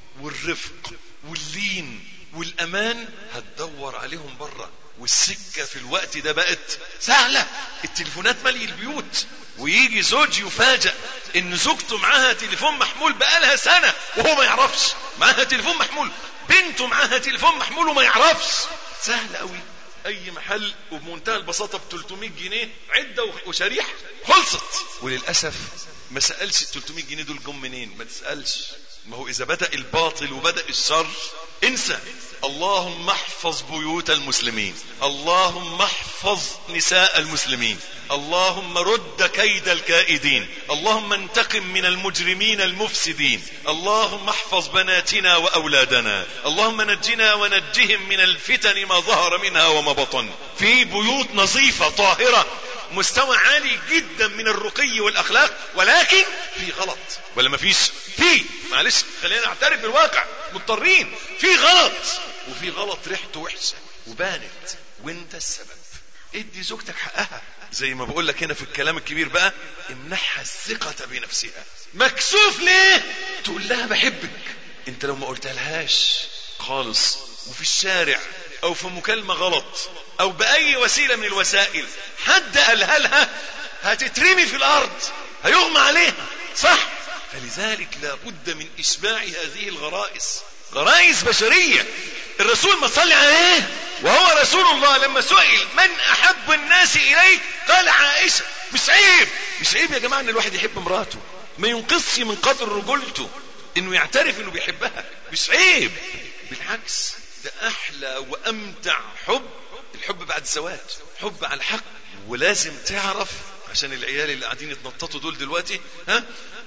والرفق واللين والامان هتدور عليهم بره والسكة في الوقت ده بقت سهلة التليفونات مالي البيوت ويجي زوج يفاجأ ان زوجته معاها تليفون محمول بقالها سنة وهو ما يعرفش معاها تليفون محمول بنته معاها تليفون محمول وما يعرفش سهل قوي اي محل وبمنتهى البساطه ب 300 جنيه عده وشريحه خلصت وللاسف ما سالش ال 300 جنيه دول جم منين ما تسالش ما هو اذا بدا الباطل وبدا الشر انسى اللهم احفظ بيوت المسلمين اللهم احفظ نساء المسلمين اللهم رد كيد الكائدين اللهم انتقم من المجرمين المفسدين اللهم احفظ بناتنا واولادنا اللهم نجنا ونجهم من الفتن ما ظهر منها وما بطن في بيوت نظيفه طاهره مستوى عالي جدا من الرقي والاخلاق ولكن في غلط ولا ما فيش في معلش خلينا نعترف بالواقع مضطرين في غلط وفي غلط ريحته وحشه وبانت وانت السبب ادي زوجتك حقها زي ما بقول لك هنا في الكلام الكبير بقى امنحها الثقة بنفسها مكسوف ليه تقول لها بحبك انت لو ما قلتها لهاش خالص وفي الشارع او في مكالمة غلط او باي وسيلة من الوسائل حد قالها لها هتترمي في الارض هيغمى عليها صح فلذلك لابد من اشباع هذه الغرائز غرائز بشرية الرسول ما صلي عليه وهو رسول الله لما سئل من احب الناس اليك قال عائشة مش عيب مش عيب يا جماعة ان الواحد يحب مراته ما ينقصش من قدر رجولته انه يعترف انه بيحبها مش عيب بالعكس ده احلى وامتع حب الحب بعد الزواج حب على الحق ولازم تعرف عشان العيال اللي قاعدين يتنططوا دول دلوقتي ها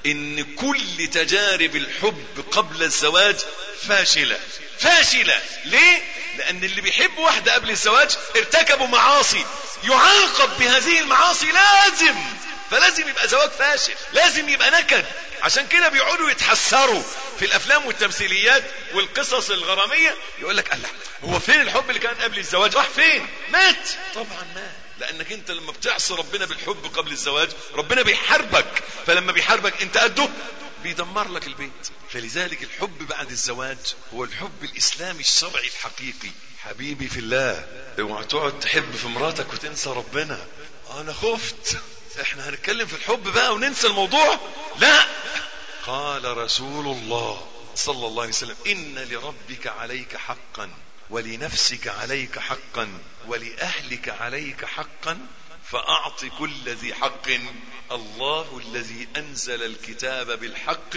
ان كل تجارب الحب قبل الزواج فاشلة فاشلة ليه لان اللي بيحب واحدة قبل الزواج ارتكبوا معاصي يعاقب بهذه المعاصي لازم فلازم يبقى زواج فاشل لازم يبقى نكد عشان كده بيقعدوا يتحسروا في الافلام والتمثيليات والقصص الغرامية يقول لك الله هو فين الحب اللي كان قبل الزواج راح فين مات طبعا مات لانك انت لما بتعصي ربنا بالحب قبل الزواج ربنا بيحاربك فلما بيحاربك انت قده بيدمر لك البيت فلذلك الحب بعد الزواج هو الحب الاسلامي الشرعي الحقيقي حبيبي في الله اوعى تقعد تحب في مراتك وتنسى ربنا انا خفت احنا هنتكلم في الحب بقى وننسى الموضوع لا قال رسول الله صلى الله عليه وسلم ان لربك عليك حقا ولنفسك عليك حقا ولأهلك عليك حقا فأعط كل ذي حق الله الذي أنزل الكتاب بالحق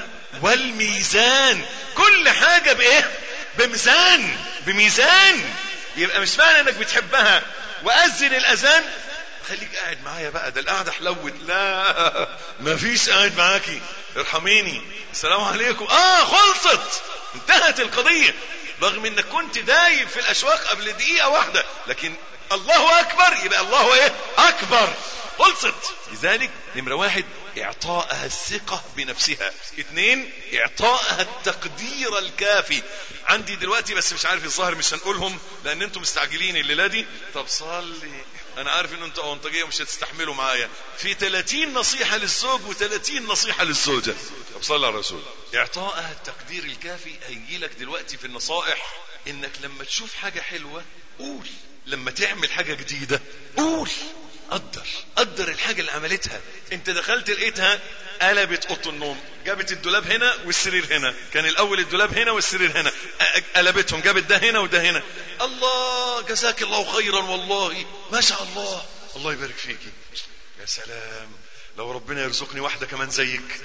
والميزان كل حاجة بإيه بميزان بميزان يبقى مش معنى انك بتحبها وأذن الأذان خليك قاعد معايا بقى ده القعدة حلوت لا مفيش قاعد معاكي ارحميني السلام عليكم اه خلصت انتهت القضية رغم انك كنت دايب في الاشواق قبل دقيقة واحدة لكن الله اكبر يبقى الله ايه اكبر خلصت لذلك نمرة واحد اعطائها الثقة بنفسها اثنين اعطائها التقدير الكافي عندي دلوقتي بس مش عارف الظاهر مش هنقولهم لان انتم مستعجلين الليلة دي طب صلي انا عارف ان انتوا اونطاجيه مش هتستحملوا معايا في 30 نصيحة للزوج و30 نصيحة للزوجة طب صلي على الرسول اعطائها التقدير الكافي هيجي لك دلوقتي في النصائح انك لما تشوف حاجة حلوة قول لما تعمل حاجة جديدة قول قدر قدر الحاجة اللي عملتها انت دخلت لقيتها قلبت اوضه النوم جابت الدولاب هنا والسرير هنا كان الاول الدولاب هنا والسرير هنا قلبتهم جابت ده هنا وده هنا الله جزاك الله خيرا والله ما شاء الله الله يبارك فيكي يا سلام لو ربنا يرزقني واحدة كمان زيك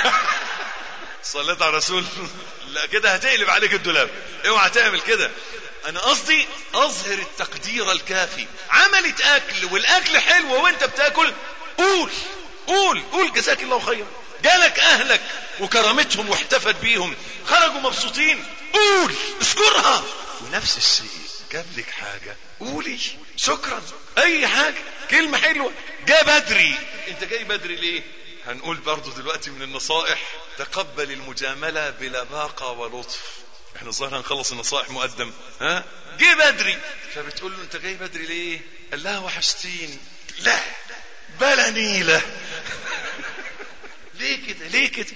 صليت على الرسول لا كده هتقلب عليك الدولاب اوعى تعمل كده انا قصدي اظهر التقدير الكافي عملت اكل والاكل حلو وانت بتاكل قول قول قول جزاك الله خيرا جالك اهلك وكرمتهم واحتفت بيهم خرجوا مبسوطين قول اشكرها ونفس الشيء جاب لك حاجة قولي شكرا اي حاجة كلمة حلوة جاء بدري انت جاي بدري ليه هنقول برضو دلوقتي من النصائح تقبل المجاملة بلباقة ولطف احنا الظاهر هنخلص النصائح مقدم ها جه بدري فبتقول له انت جاي بدري ليه قال لها وحشتيني لا بلا نيلة ليه كده ليه كده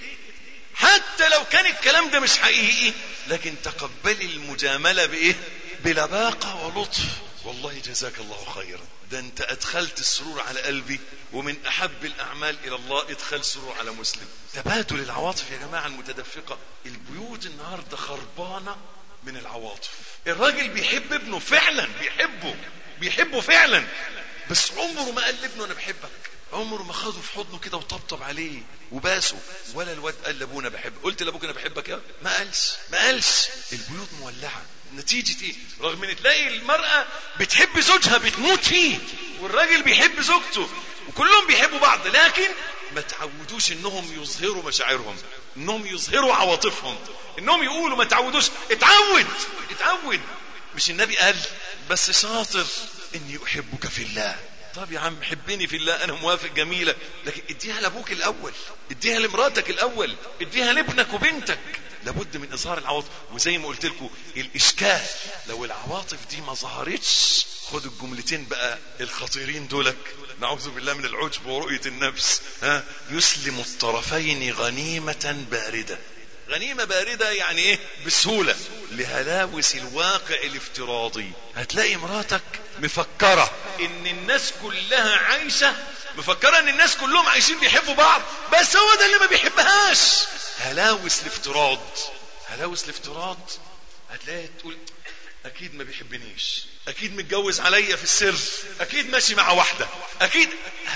حتى لو كان الكلام ده مش حقيقي لكن تقبلي المجاملة بايه بلباقة ولطف والله جزاك الله خيرا ده انت ادخلت السرور على قلبي ومن احب الاعمال الى الله ادخال سرور على مسلم تبادل العواطف يا جماعة المتدفقة البيوت النهاردة خربانة من العواطف الراجل بيحب ابنه فعلا بيحبه بيحبه فعلا بس عمره ما قال لابنه انا بحبك عمره ما خده في حضنه كده وطبطب عليه وباسه ولا الواد قال لابونا بحب قلت لابوك انا بحبك يا ما قالش ما قالش البيوت مولعه نتيجة ايه رغم ان تلاقي المرأة بتحب زوجها بتموت فيه والراجل بيحب زوجته وكلهم بيحبوا بعض لكن ما تعودوش انهم يظهروا مشاعرهم انهم يظهروا عواطفهم انهم يقولوا ما تعودوش اتعود اتعود مش النبي قال بس شاطر اني احبك في الله طب يا عم حبني في الله انا موافق جميلة لكن اديها لابوك الاول اديها لمراتك الاول اديها لابنك وبنتك لابد من اظهار العواطف وزي ما قلت لكم الاشكال لو العواطف دي ما ظهرتش خد الجملتين بقى الخطيرين دولك نعوذ بالله من العجب ورؤية النفس ها يسلم الطرفين غنيمة باردة غنيمة باردة يعني ايه بسهولة لهلاوس الواقع الافتراضي هتلاقي مراتك مفكرة ان الناس كلها عايشة مفكرة ان الناس كلهم عايشين بيحبوا بعض بس هو ده اللي ما بيحبهاش هلاوس الافتراض هلاوس الافتراض هتلاقي تقول اكيد ما بيحبنيش اكيد متجوز عليا في السر اكيد ماشي مع واحدة اكيد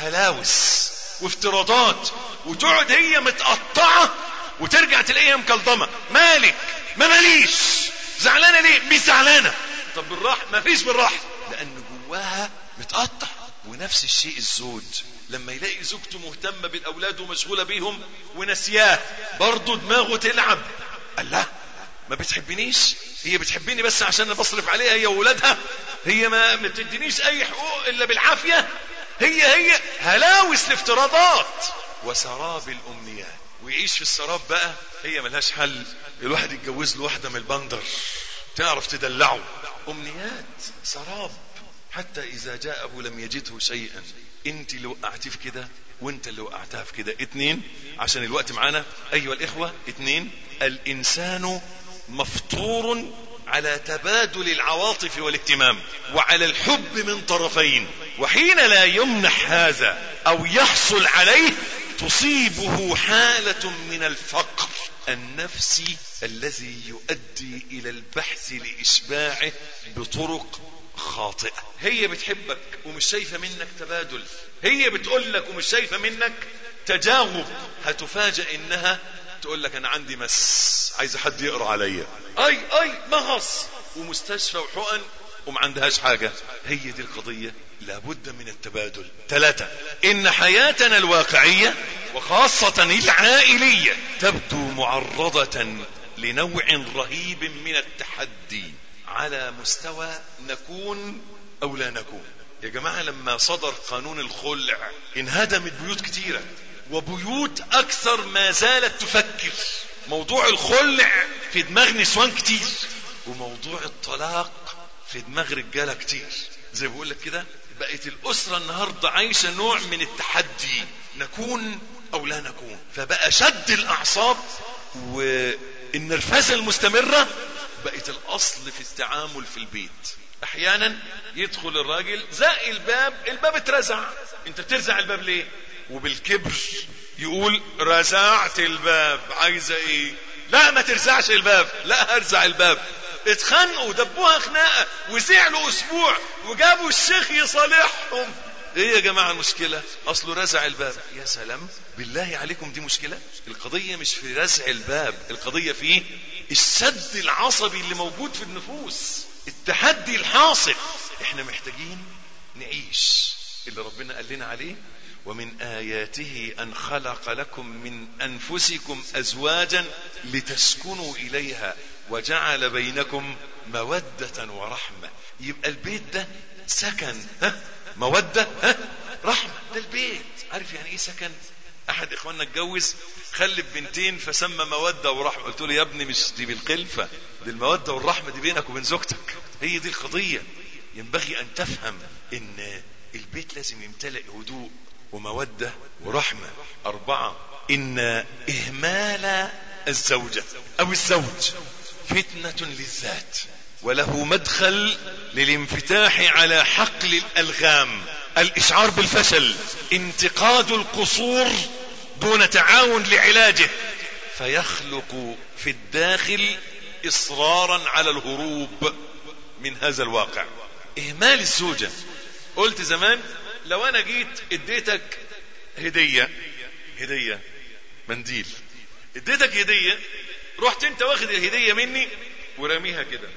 هلاوس وافتراضات وتقعد هي متقطعة وترجع تلاقيها مكلضمة مالك ما ماليش زعلانة ليه مش زعلانة طب بالراحة ما فيش بالراحة لان جواها متقطع ونفس الشيء الزوج لما يلاقي زوجته مهتمة بالاولاد ومشغولة بيهم ونسياه برضه دماغه تلعب قال لا ما بتحبنيش هي بتحبني بس عشان انا بصرف عليها هي واولادها هي ما بتدينيش اي حقوق الا بالعافية هي هي هلاوس الافتراضات وسراب الامنيات ويعيش في السراب بقى هي ملهاش حل الواحد يتجوز له واحدة من البندر تعرف تدلعه امنيات سراب حتى اذا جاءه لم يجده شيئا انت اللي وقعتيه في كده وانت اللي وقعتها في كده اتنين عشان الوقت معانا ايها الاخوة اتنين الانسان مفطور على تبادل العواطف والاهتمام وعلى الحب من طرفين وحين لا يمنح هذا او يحصل عليه تصيبه حالة من الفقر النفسي الذي يؤدي الى البحث لاشباعه بطرق خاطئة هي بتحبك ومش شايفة منك تبادل هي بتقول لك ومش شايفة منك تجاوب هتفاجأ انها تقول لك انا عندي مس عايزة حد يقرا عليا اي اي مغص ومستشفى وحقن وما عندهاش حاجة هي دي القضية لابد من التبادل ثلاثة ان حياتنا الواقعية وخاصة العائلية تبدو معرضة لنوع رهيب من التحدي على مستوى نكون او لا نكون يا جماعة لما صدر قانون الخلع انهدمت بيوت كتيرة وبيوت اكثر ما زالت تفكر موضوع الخلع في دماغ نسوان كتير وموضوع الطلاق في دماغ رجالة كتير زي بقول لك كده بقت الاسرة النهاردة عايشة نوع من التحدي نكون او لا نكون فبقى شد الاعصاب والنرفزة المستمرة بقت الاصل في التعامل في البيت احيانا يدخل الراجل زق الباب الباب اترزع انت بترزع الباب ليه وبالكبر يقول رزعت الباب عايزه ايه لا ما ترزعش الباب لا هرزع الباب اتخانقوا دبوها خناقه وزعلوا اسبوع وجابوا الشيخ يصالحهم ايه يا جماعه المشكله اصله رزع الباب يا سلام بالله عليكم دي مشكله القضيه مش في رزع الباب القضيه في السد العصبي اللي موجود في النفوس التحدي الحاصل احنا محتاجين نعيش اللي ربنا قال لنا عليه ومن آياته أن خلق لكم من أنفسكم أزواجا لتسكنوا إليها وجعل بينكم مودة ورحمة يبقى البيت ده سكن ها مودة ها رحمة ده البيت عارف يعني ايه سكن احد اخواننا اتجوز خلف بنتين فسمى موده ورحمه قلت له يا ابني مش دي بالخلفه دي الموده والرحمه دي بينك وبين زوجتك هي دي القضيه ينبغي ان تفهم ان البيت لازم يمتلئ هدوء وموده ورحمه اربعه ان اهمال الزوجه او الزوج فتنه للذات وله مدخل للانفتاح على حقل الالغام الاشعار بالفشل انتقاد القصور دون تعاون لعلاجه فيخلق في الداخل اصرارا على الهروب من هذا الواقع اهمال الزوجة قلت زمان لو انا جيت اديتك هدية هدية منديل اديتك هدية رحت انت واخد الهدية مني ورميها كده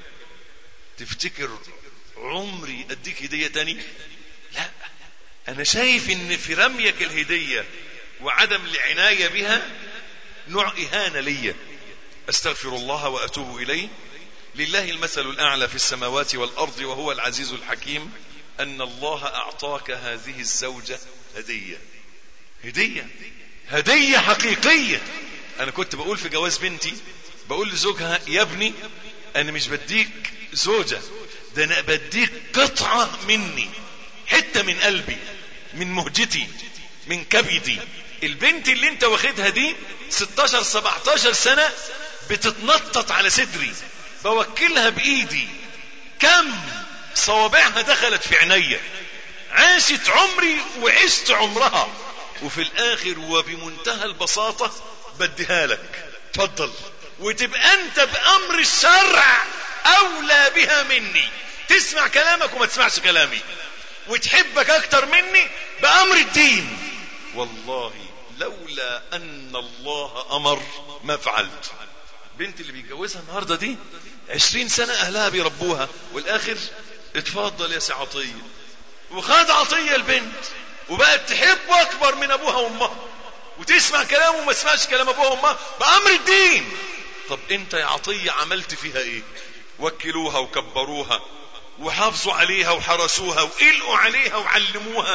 تفتكر عمري اديك هدية تاني لا انا شايف ان في رميك الهدية وعدم العناية بها نوع اهانة ليا استغفر الله واتوب اليه لله المثل الاعلى في السماوات والارض وهو العزيز الحكيم ان الله اعطاك هذه الزوجة هدية هدية هدية حقيقية انا كنت بقول في جواز بنتي بقول لزوجها يا ابني انا مش بديك زوجة ده انا بديك قطعة مني حتة من قلبي من مهجتي من كبدي البنت اللي انت واخدها دي 16 17 سنة بتتنطط على صدري بوكلها بايدي كم صوابعها دخلت في عينيا عاشت عمري وعشت عمرها وفي الاخر وبمنتهى البساطة بديها لك اتفضل وتبقى انت بامر الشرع اولى بها مني تسمع كلامك وما تسمعش كلامي وتحبك اكتر مني بامر الدين والله لولا ان الله امر ما فعلت بنت اللي بيتجوزها النهارده دي عشرين سنة اهلها بيربوها والاخر اتفضل يا سي عطية وخد عطية البنت وبقت تحبه اكبر من ابوها وامها وتسمع كلامه وما تسمعش كلام ابوها وامها بامر الدين طب انت يا عطية عملت فيها ايه وكلوها وكبروها وحافظوا عليها وحرسوها وقلقوا عليها وعلموها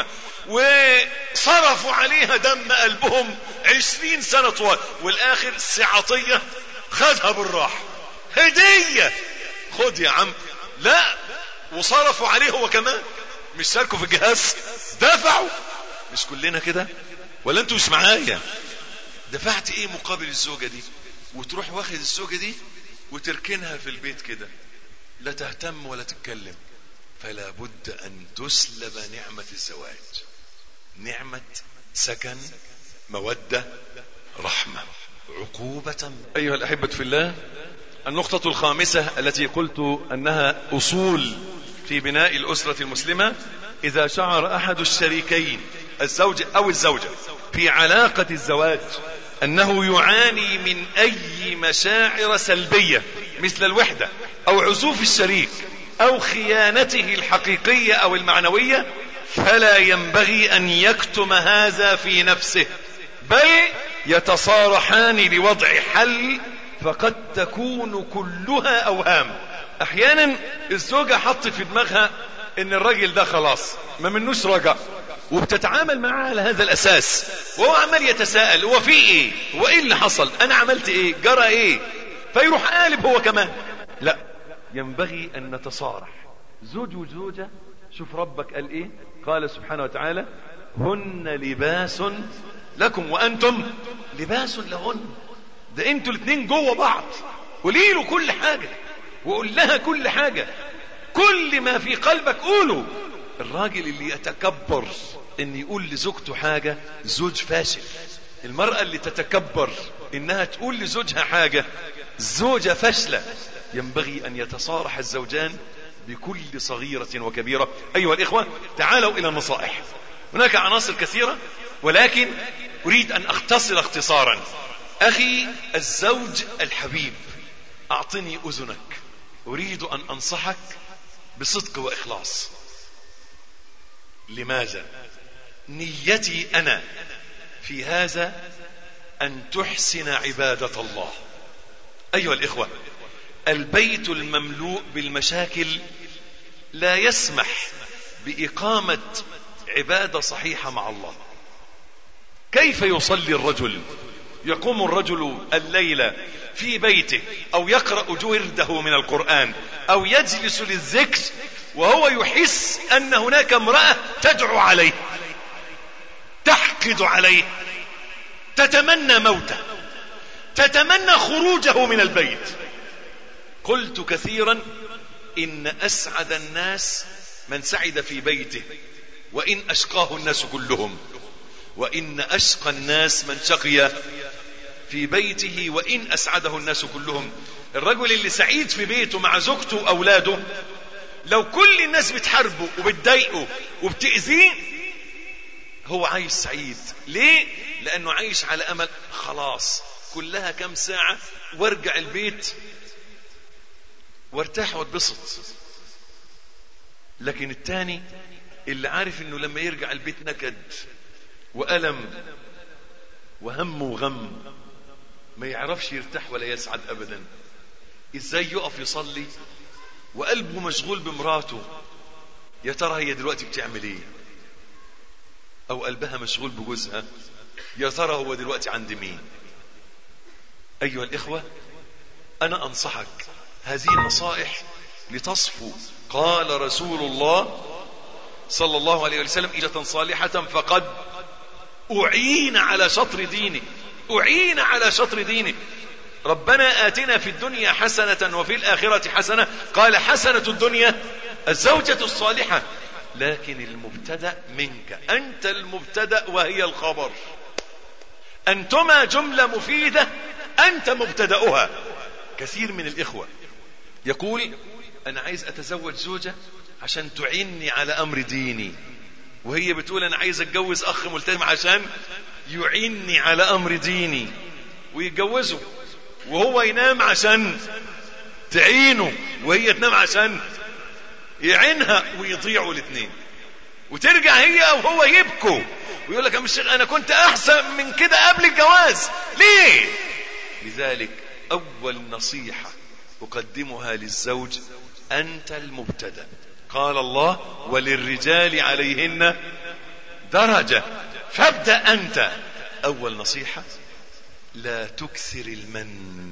وصرفوا عليها دم قلبهم عشرين سنة طوال والاخر سعطية خدها بالراحة هدية خد يا عم لا وصرفوا عليه هو كمان مش شاركوا في الجهاز دفعوا مش كلنا كده ولا انتوا مش معايا دفعت ايه مقابل الزوجة دي وتروح واخد الزوجة دي وتركنها في البيت كده لا تهتم ولا تتكلم فلا بد ان تسلب نعمة الزواج نعمة سكن مودة رحمة عقوبة ايها الاحبة في الله النقطة الخامسة التي قلت انها اصول في بناء الاسرة المسلمة اذا شعر احد الشريكين الزوج او الزوجة في علاقة الزواج انه يعاني من اي مشاعر سلبية مثل الوحدة او عزوف الشريك او خيانته الحقيقية او المعنوية فلا ينبغي ان يكتم هذا في نفسه بل يتصارحان لوضع حل فقد تكون كلها اوهام احيانا الزوجة حطت في دماغها ان الراجل ده خلاص ما منوش رجع وبتتعامل معاه على هذا الاساس وهو عمال يتساءل هو في ايه هو ايه اللي حصل انا عملت ايه جرى ايه فيروح قالب هو كمان لا ينبغي ان نتصارح زوج وزوجة شوف ربك قال ايه قال سبحانه وتعالى هن لباس لكم وانتم لباس لهن ده انتوا الاثنين جوه بعض قولي له كل حاجة وقول لها كل حاجة كل ما في قلبك قوله الراجل اللي يتكبر ان يقول لزوجته حاجة زوج فاشل المرأة اللي تتكبر انها تقول لزوجها حاجة زوجة فاشلة ينبغي ان يتصارح الزوجان بكل صغيرة وكبيرة ايها الاخوة تعالوا الى النصائح هناك عناصر كثيرة ولكن اريد ان اختصر اختصارا اخي الزوج الحبيب اعطني اذنك اريد ان انصحك بصدق واخلاص لماذا نيتي انا في هذا ان تحسن عبادة الله ايها الاخوة البيت المملوء بالمشاكل لا يسمح باقامة عبادة صحيحة مع الله كيف يصلي الرجل يقوم الرجل الليل في بيته او يقرأ جورده من القرآن او يجلس للذكر وهو يحس ان هناك امرأة تدعو عليه تحقد عليه تتمنى موته تتمنى خروجه من البيت قلت كثيرا ان اسعد الناس من سعد في بيته وان اشقاه الناس كلهم وان اشقى الناس من شقي في بيته وان اسعده الناس كلهم الرجل اللي سعيد في بيته مع زوجته واولاده لو كل الناس بتحاربه وبتضايقه وبتأذيه هو عايش سعيد ليه لانه عايش على امل خلاص كلها كم ساعة وارجع البيت وارتاح واتبسط لكن التاني اللي عارف انه لما يرجع البيت نكد وألم وهم وغم ما يعرفش يرتاح ولا يسعد ابدا ازاي يقف يصلي وقلبه مشغول بمراته يا ترى هي دلوقتي بتعمل ايه او قلبها مشغول بجوزها يا ترى هو دلوقتي عند مين ايها الاخوة انا انصحك هذه النصائح لتصفو قال رسول الله صلى الله عليه وسلم إجة صالحة فقد أعين على شطر دينه أعين على شطر دينه ربنا آتنا في الدنيا حسنة وفي الآخرة حسنة قال حسنة الدنيا الزوجة الصالحة لكن المبتدأ منك أنت المبتدأ وهي الخبر أنتما جملة مفيدة أنت مبتدأها كثير من الإخوة يقول أنا عايز أتزوج زوجة عشان تعيني على أمر ديني وهي بتقول أنا عايز أتجوز أخ ملتزم عشان يعيني على أمر ديني ويتجوزوا وهو ينام عشان تعينه وهي تنام عشان يعينها ويضيعوا الاثنين وترجع هي وهو يبكوا ويقول لك يا الشيخ انا كنت احسن من كده قبل الجواز ليه لذلك اول نصيحة اقدمها للزوج انت المبتدا قال الله وللرجال عليهن درجة فابدأ انت اول نصيحة لا تكثر المن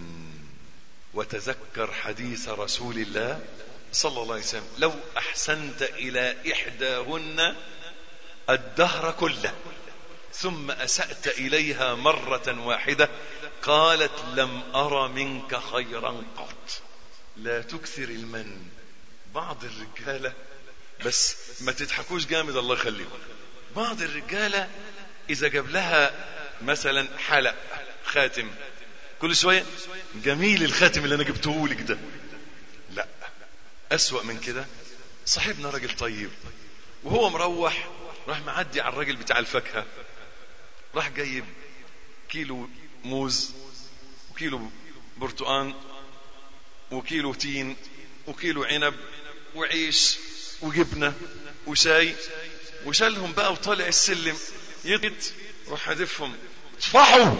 وتذكر حديث رسول الله صلى الله عليه وسلم لو احسنت الى احداهن الدهر كله ثم اسأت اليها مرة واحدة قالت لم ارى منك خيرا قط لا تكثر المن بعض الرجالة بس ما تضحكوش جامد الله يخليكم بعض الرجالة اذا جاب لها مثلا حلق خاتم كل شوية جميل الخاتم اللي انا جبته لك ده لا اسوأ من كده صاحبنا راجل طيب وهو مروح راح معدي على الراجل بتاع الفاكهة راح جايب كيلو موز وكيلو برتقان وكيلو تين وكيلو عنب وعيش وجبنة وشاي وشالهم بقى وطالع السلم يضغط روح هدفهم اطفحوا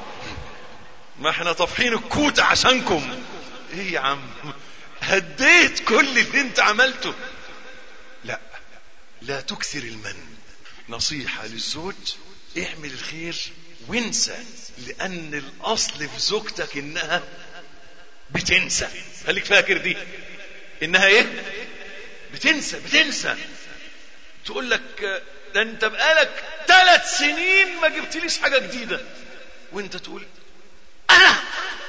ما احنا طافحين الكوت عشانكم ايه يا عم هديت كل اللي انت عملته لا لا تكثر المن نصيحة للزوج اعمل الخير وانسى لان الاصل في زوجتك انها بتنسى خليك فاكر دي انها ايه بتنسى بتنسى تقول لك ده انت بقالك ثلاث سنين ما جبتليش حاجة جديدة وانت تقول انا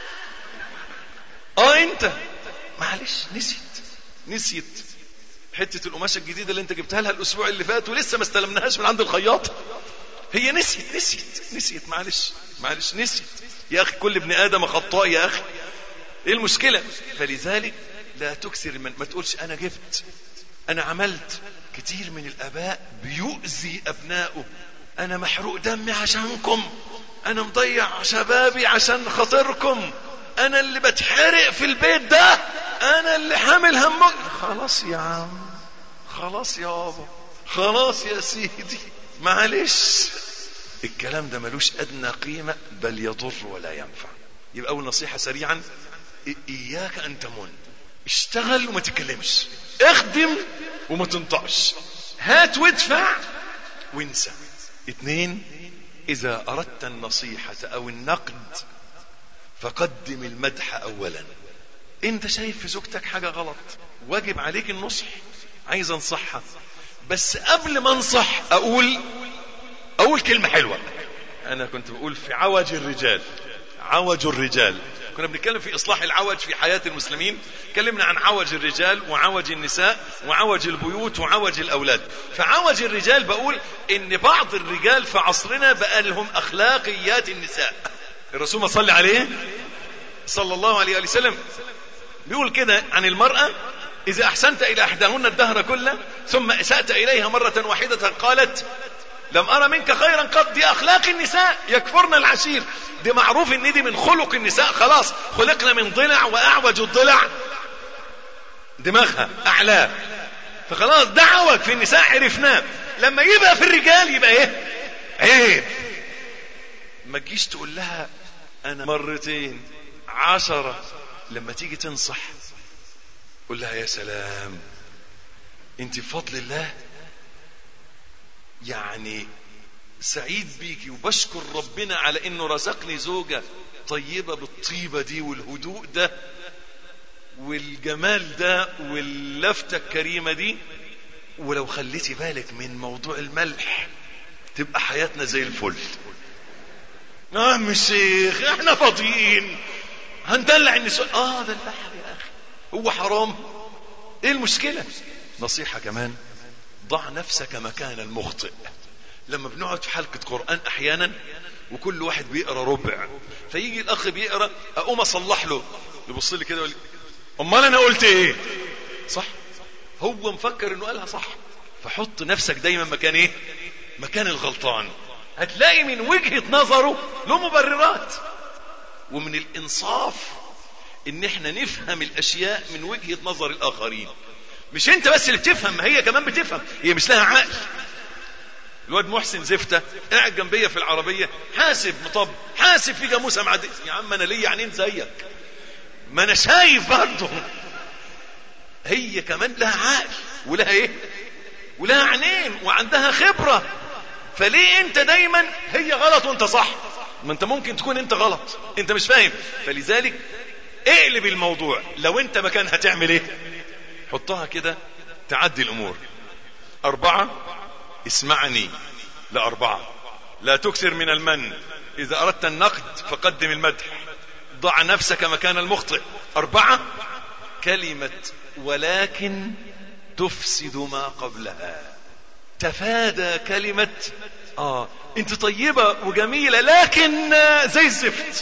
اه انت معلش نسيت نسيت حتة القماشة الجديدة اللي انت جبتها لها الاسبوع اللي فات ولسه ما استلمناهاش من عند الخياط هي نسيت نسيت نسيت معلش معلش نسيت يا اخي كل ابن ادم خطاء يا اخي ايه المشكلة فلذلك لا تكثر من ما تقولش انا جبت انا عملت كتير من الاباء بيؤذي ابنائه انا محروق دمي عشانكم انا مضيع شبابي عشان خاطركم انا اللي بتحرق في البيت ده انا اللي حامل همك خلاص يا عم خلاص يا بابا خلاص يا سيدي معلش الكلام ده ملوش ادنى قيمة بل يضر ولا ينفع يبقى اول نصيحة سريعا اياك ان تمن اشتغل وما تتكلمش اخدم وما تنطقش هات وادفع وانسى اتنين اذا اردت النصيحة او النقد فقدم المدح اولا انت شايف في زوجتك حاجة غلط واجب عليك النصح عايز انصحها بس قبل ما انصح اقول اقول كلمة حلوة انا كنت بقول في عوج الرجال عوج الرجال كنا بنتكلم في اصلاح العوج في حياة المسلمين اتكلمنا عن عوج الرجال وعوج النساء وعوج البيوت وعوج الاولاد فعوج الرجال بقول ان بعض الرجال في عصرنا بقى لهم اخلاقيات النساء الرسول ما صلي عليه صلى الله عليه وسلم بيقول كده عن المرأة إذا أحسنت إلى إحداهن الدهر كله ثم أسأت إليها مرة واحدة قالت لم أرى منك خيرا قط دي أخلاق النساء يكفرن العشير دي معروف إن دي من خلق النساء خلاص خلقنا من ضلع وأعوج الضلع دماغها أعلاه فخلاص ده عوج في النساء عرفناه لما يبقى في الرجال يبقى إيه عيب ما تجيش تقول لها أنا مرتين عشرة لما تيجي تنصح قول لها يا سلام انت بفضل الله يعني سعيد بيكي وبشكر ربنا على انه رزقني زوجة طيبة بالطيبة دي والهدوء ده والجمال ده واللفتة الكريمة دي ولو خليتي بالك من موضوع الملح تبقى حياتنا زي الفل نعم الشيخ احنا فاضيين هندلع النساء اه دلعها يا اخي هو حرام ايه المشكلة نصيحة كمان ضع نفسك مكان المخطئ لما بنقعد في حلقة قرآن احيانا وكل واحد بيقرا ربع فيجي الاخ بيقرا اقوم اصلح له يبص لي كده يقول لي امال انا قلت ايه صح هو مفكر انه قالها صح فحط نفسك دايما مكان ايه مكان الغلطان هتلاقي من وجهة نظره له مبررات ومن الانصاف ان احنا نفهم الاشياء من وجهة نظر الاخرين مش انت بس اللي بتفهم ما هي كمان بتفهم هي مش لها عقل الواد محسن زفتة قاعد جنبية في العربية حاسب مطب حاسب في جاموسة معدية يا عم انا ليا عينين زيك ما انا شايف برضه هي كمان لها عقل ولها ايه ولها عينين وعندها خبرة فليه انت دايما هي غلط وانت صح ما انت ممكن تكون انت غلط انت مش فاهم فلذلك اقلب الموضوع لو انت مكان هتعمل ايه حطها كده تعدي الامور اربعة اسمعني لاربعة لا تكثر من المن اذا اردت النقد فقدم المدح ضع نفسك مكان المخطئ اربعة كلمة ولكن تفسد ما قبلها تفادى كلمة اه انت طيبة وجميلة لكن زي الزفت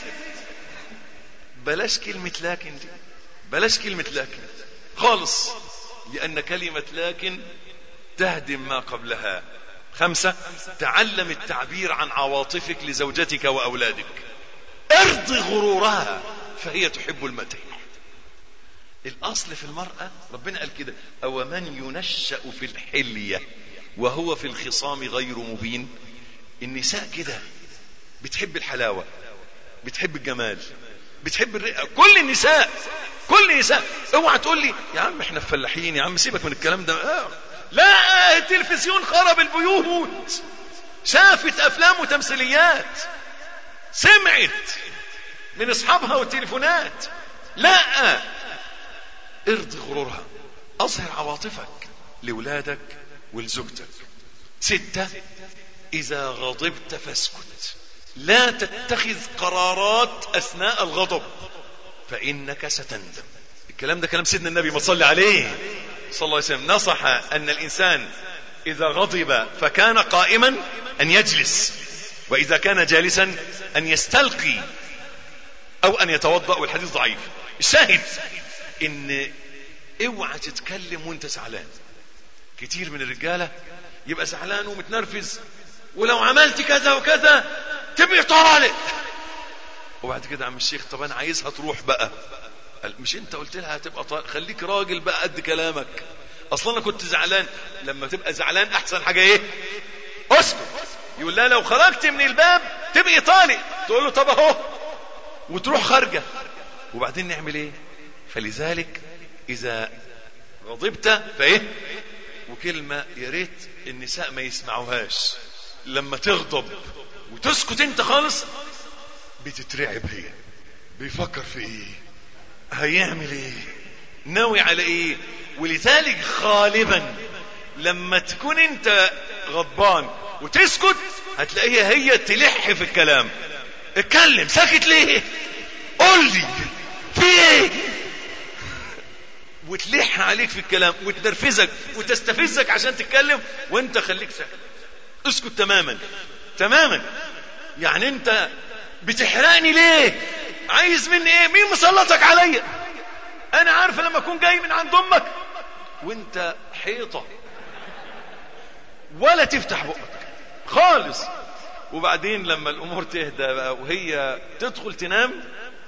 بلاش كلمة لكن دي بلاش كلمة لكن خالص لأن كلمة لكن تهدم ما قبلها خمسة تعلم التعبير عن عواطفك لزوجتك وأولادك ارضي غرورها فهي تحب المدح الأصل في المرأة ربنا قال كده أو من ينشأ في الحلية وهو في الخصام غير مبين النساء كده بتحب الحلاوة بتحب الجمال بتحب الرئة كل النساء كل النساء اوعى تقول لي يا عم احنا فلاحين يا عم سيبك من الكلام ده آه. لا التلفزيون خرب البيوت شافت افلام وتمثيليات سمعت من اصحابها والتليفونات لا ارضي غرورها اظهر عواطفك لاولادك ولزوجتك ستة اذا غضبت فاسكت لا تتخذ قرارات اثناء الغضب فانك ستندم الكلام ده كلام سيدنا النبي ما صلى عليه صلى الله عليه وسلم نصح ان الانسان اذا غضب فكان قائما ان يجلس واذا كان جالسا ان يستلقي او ان يتوضا والحديث ضعيف الشاهد ان اوعى تتكلم وانت زعلان كتير من الرجاله يبقى زعلان ومتنرفز ولو عملت كذا وكذا تبقى طالق وبعد كده عم الشيخ طب انا عايزها تروح بقى قال مش انت قلت لها هتبقى طالق خليك راجل بقى قد كلامك اصلا انا كنت زعلان لما تبقى زعلان احسن حاجه ايه اسكت يقول لها لو خرجت من الباب تبقي طالق تقول له طب اهو وتروح خارجه وبعدين نعمل ايه فلذلك اذا غضبت فايه وكلمه يا ريت النساء ما يسمعوهاش لما تغضب وتسكت انت خالص بتترعب هي بيفكر في ايه هيعمل ايه ناوي على ايه ولذلك غالبا لما تكون انت غضبان وتسكت هتلاقيها هي تلح في الكلام اتكلم ساكت ليه قول لي في ايه وتلح عليك في الكلام وتنرفزك وتستفزك عشان تتكلم وانت خليك ساكت اسكت تماما تماما يعني انت بتحرقني ليه عايز مني ايه مين مسلطك عليا انا عارفه لما اكون جاي من عند امك وانت حيطه ولا تفتح بقك خالص وبعدين لما الامور تهدى بقى وهي تدخل تنام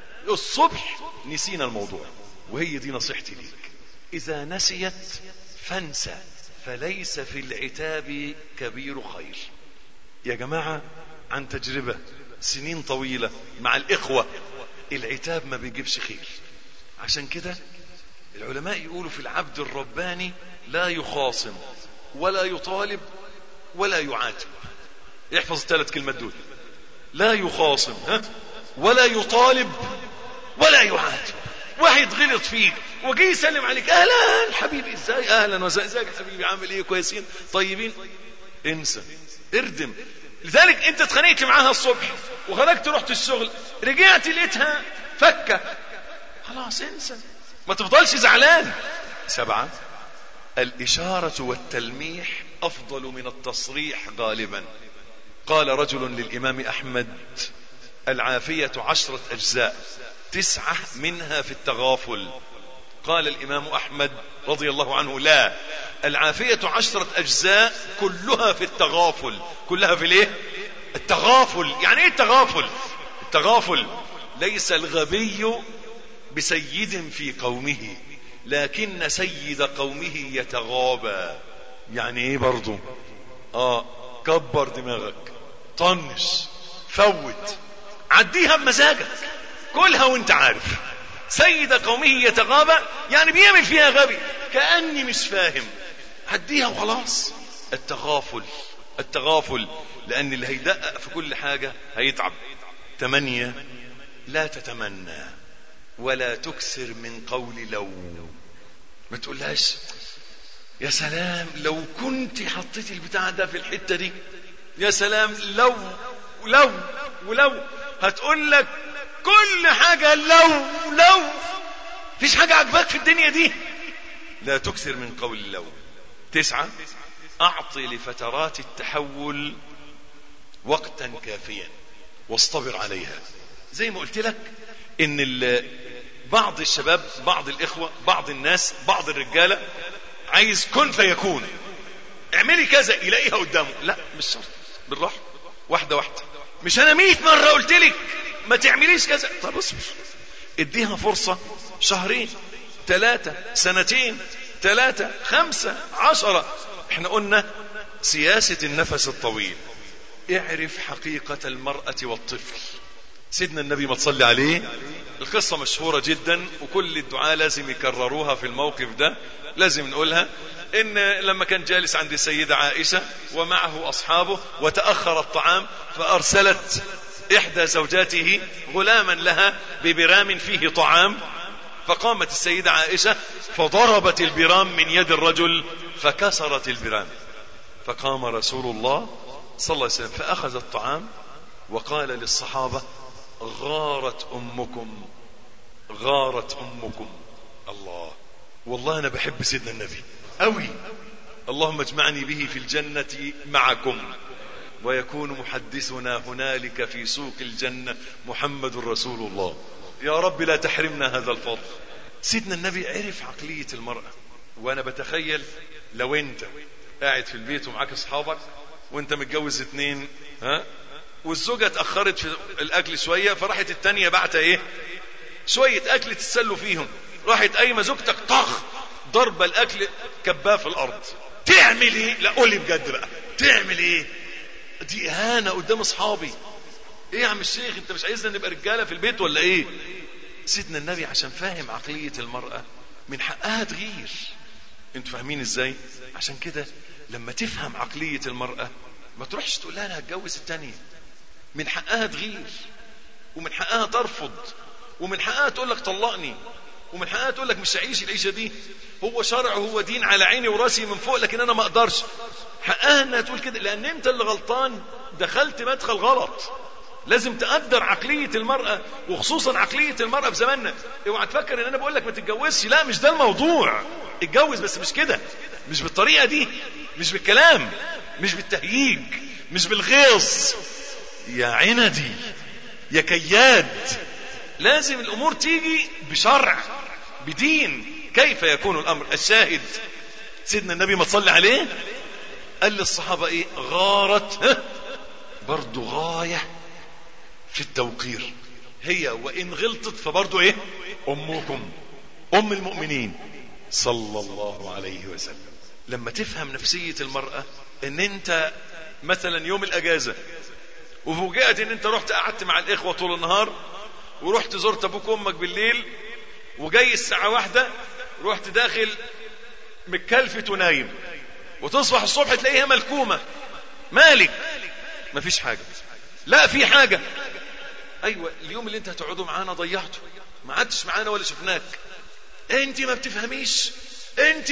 الصبح نسينا الموضوع وهي دي نصيحتي ليك اذا نسيت فانسى فليس في العتاب كبير خير يا جماعه عن تجربه سنين طويله مع الاخوه العتاب ما بيجيبش خير عشان كده العلماء يقولوا في العبد الرباني لا يخاصم ولا يطالب ولا يعاتب يحفظ الثلاث كلمات دول لا يخاصم ها ولا يطالب ولا يعاتب واحد غلط فيك وجي يسلم عليك اهلا حبيبي ازاي اهلا وسهلا ازيك يا حبيبي عامل ايه كويسين طيبين انسى اردم لذلك انت اتخانقت معاها الصبح وخرجت رحت الشغل رجعت لقيتها فكه خلاص انسى ما تفضلش زعلان سبعة الإشارة والتلميح أفضل من التصريح غالبا قال رجل للإمام أحمد العافية عشرة أجزاء تسعة منها في التغافل قال الإمام أحمد رضي الله عنه لا العافية عشرة أجزاء كلها في التغافل كلها في الايه التغافل يعني ايه التغافل التغافل ليس الغبي بسيد في قومه لكن سيد قومه يتغابى يعني ايه برضو اه كبر دماغك طنش فوت عديها بمزاجك كلها وانت عارف سيد قومه يتغابى يعني بيعمل فيها غبي كأني مش فاهم عديها وخلاص التغافل التغافل لأن اللي هيدقق في كل حاجة هيتعب تمانية لا تتمنى ولا تكثر من قول لو ما تقولهاش يا سلام لو كنت حطيت البتاع ده في الحتة دي يا سلام لو لو ولو هتقول لك كل حاجة لو لو فيش حاجة عجبك في الدنيا دي لا تكثر من قول لو تسعة أعطي لفترات التحول وقتا كافيا واصطبر عليها زي ما قلت لك ان بعض الشباب بعض الاخوة بعض الناس بعض الرجالة عايز كن فيكون اعملي كذا يلاقيها قدامه لا مش شرط بالراحة واحدة واحدة مش انا ميت مرة قلت لك ما تعمليش كذا طب اصبر اديها فرصة شهرين ثلاثة سنتين ثلاثة خمسة عشرة احنا قلنا سياسة النفس الطويل اعرف حقيقة المرأة والطفل سيدنا النبي ما تصلي عليه القصة مشهورة جدا وكل الدعاء لازم يكرروها في الموقف ده لازم نقولها ان لما كان جالس عند السيدة عائشة ومعه اصحابه وتأخر الطعام فارسلت احدى زوجاته غلاما لها ببرام فيه طعام فقامت السيدة عائشة فضربت البرام من يد الرجل فكسرت البرام فقام رسول الله صلى الله عليه وسلم فأخذ الطعام وقال للصحابة غارت أمكم غارت أمكم الله والله أنا بحب سيدنا النبي أوي اللهم اجمعني به في الجنة معكم ويكون محدثنا هنالك في سوق الجنة محمد رسول الله يا رب لا تحرمنا هذا الفضل سيدنا النبي عرف عقلية المرأة وانا بتخيل لو انت قاعد في البيت ومعاك اصحابك وانت متجوز اتنين ها والزوجة اتأخرت في الاكل شوية فراحت التانية بعت ايه شوية اكل تتسلوا فيهم راحت قايمة زوجتك طخ ضربة الاكل كباه في الارض تعمل ايه لا قول لي بجد بقى تعمل ايه دي اهانة قدام اصحابي ايه يا عم الشيخ انت مش عايزنا نبقى رجالة في البيت ولا ايه سيدنا النبي عشان فاهم عقلية المرأة من حقها تغير انتوا فاهمين ازاي عشان كده لما تفهم عقلية المرأة ما تروحش تقول لها انا هتجوز التانية من حقها تغير ومن حقها ترفض ومن حقها تقول لك طلقني ومن حقها تقول لك مش هعيش العيشه دي هو شرع وهو دين على عيني وراسي من فوق لكن انا ما اقدرش حقها انها تقول كده لان انت اللي غلطان دخلت مدخل غلط لازم تقدر عقلية المرأة وخصوصا عقلية المرأة في زماننا اوعى تفكر ان انا بقول لك ما تتجوزش لا مش ده الموضوع اتجوز بس مش كده مش بالطريقة دي مش بالكلام مش بالتهييج مش بالغيظ يا عندي يا كياد لازم الامور تيجي بشرع بدين كيف يكون الامر الشاهد سيدنا النبي ما تصلي عليه قال للصحابة ايه غارت ها برضو غاية في التوقير هي وان غلطت فبرضو ايه امكم ام المؤمنين صلى الله عليه وسلم لما تفهم نفسية المرأة ان انت مثلا يوم الاجازة وفوجئت ان انت رحت قعدت مع الاخوة طول النهار ورحت زرت ابوك وامك بالليل وجاي الساعة واحدة رحت داخل متكلفت ونايم وتصبح الصبح تلاقيها ملكومة مالك مفيش حاجة لا في حاجة ايوه اليوم اللي انت هتقعدوا معانا ضيعته ما قعدتش معانا ولا شفناك انت ما بتفهميش انت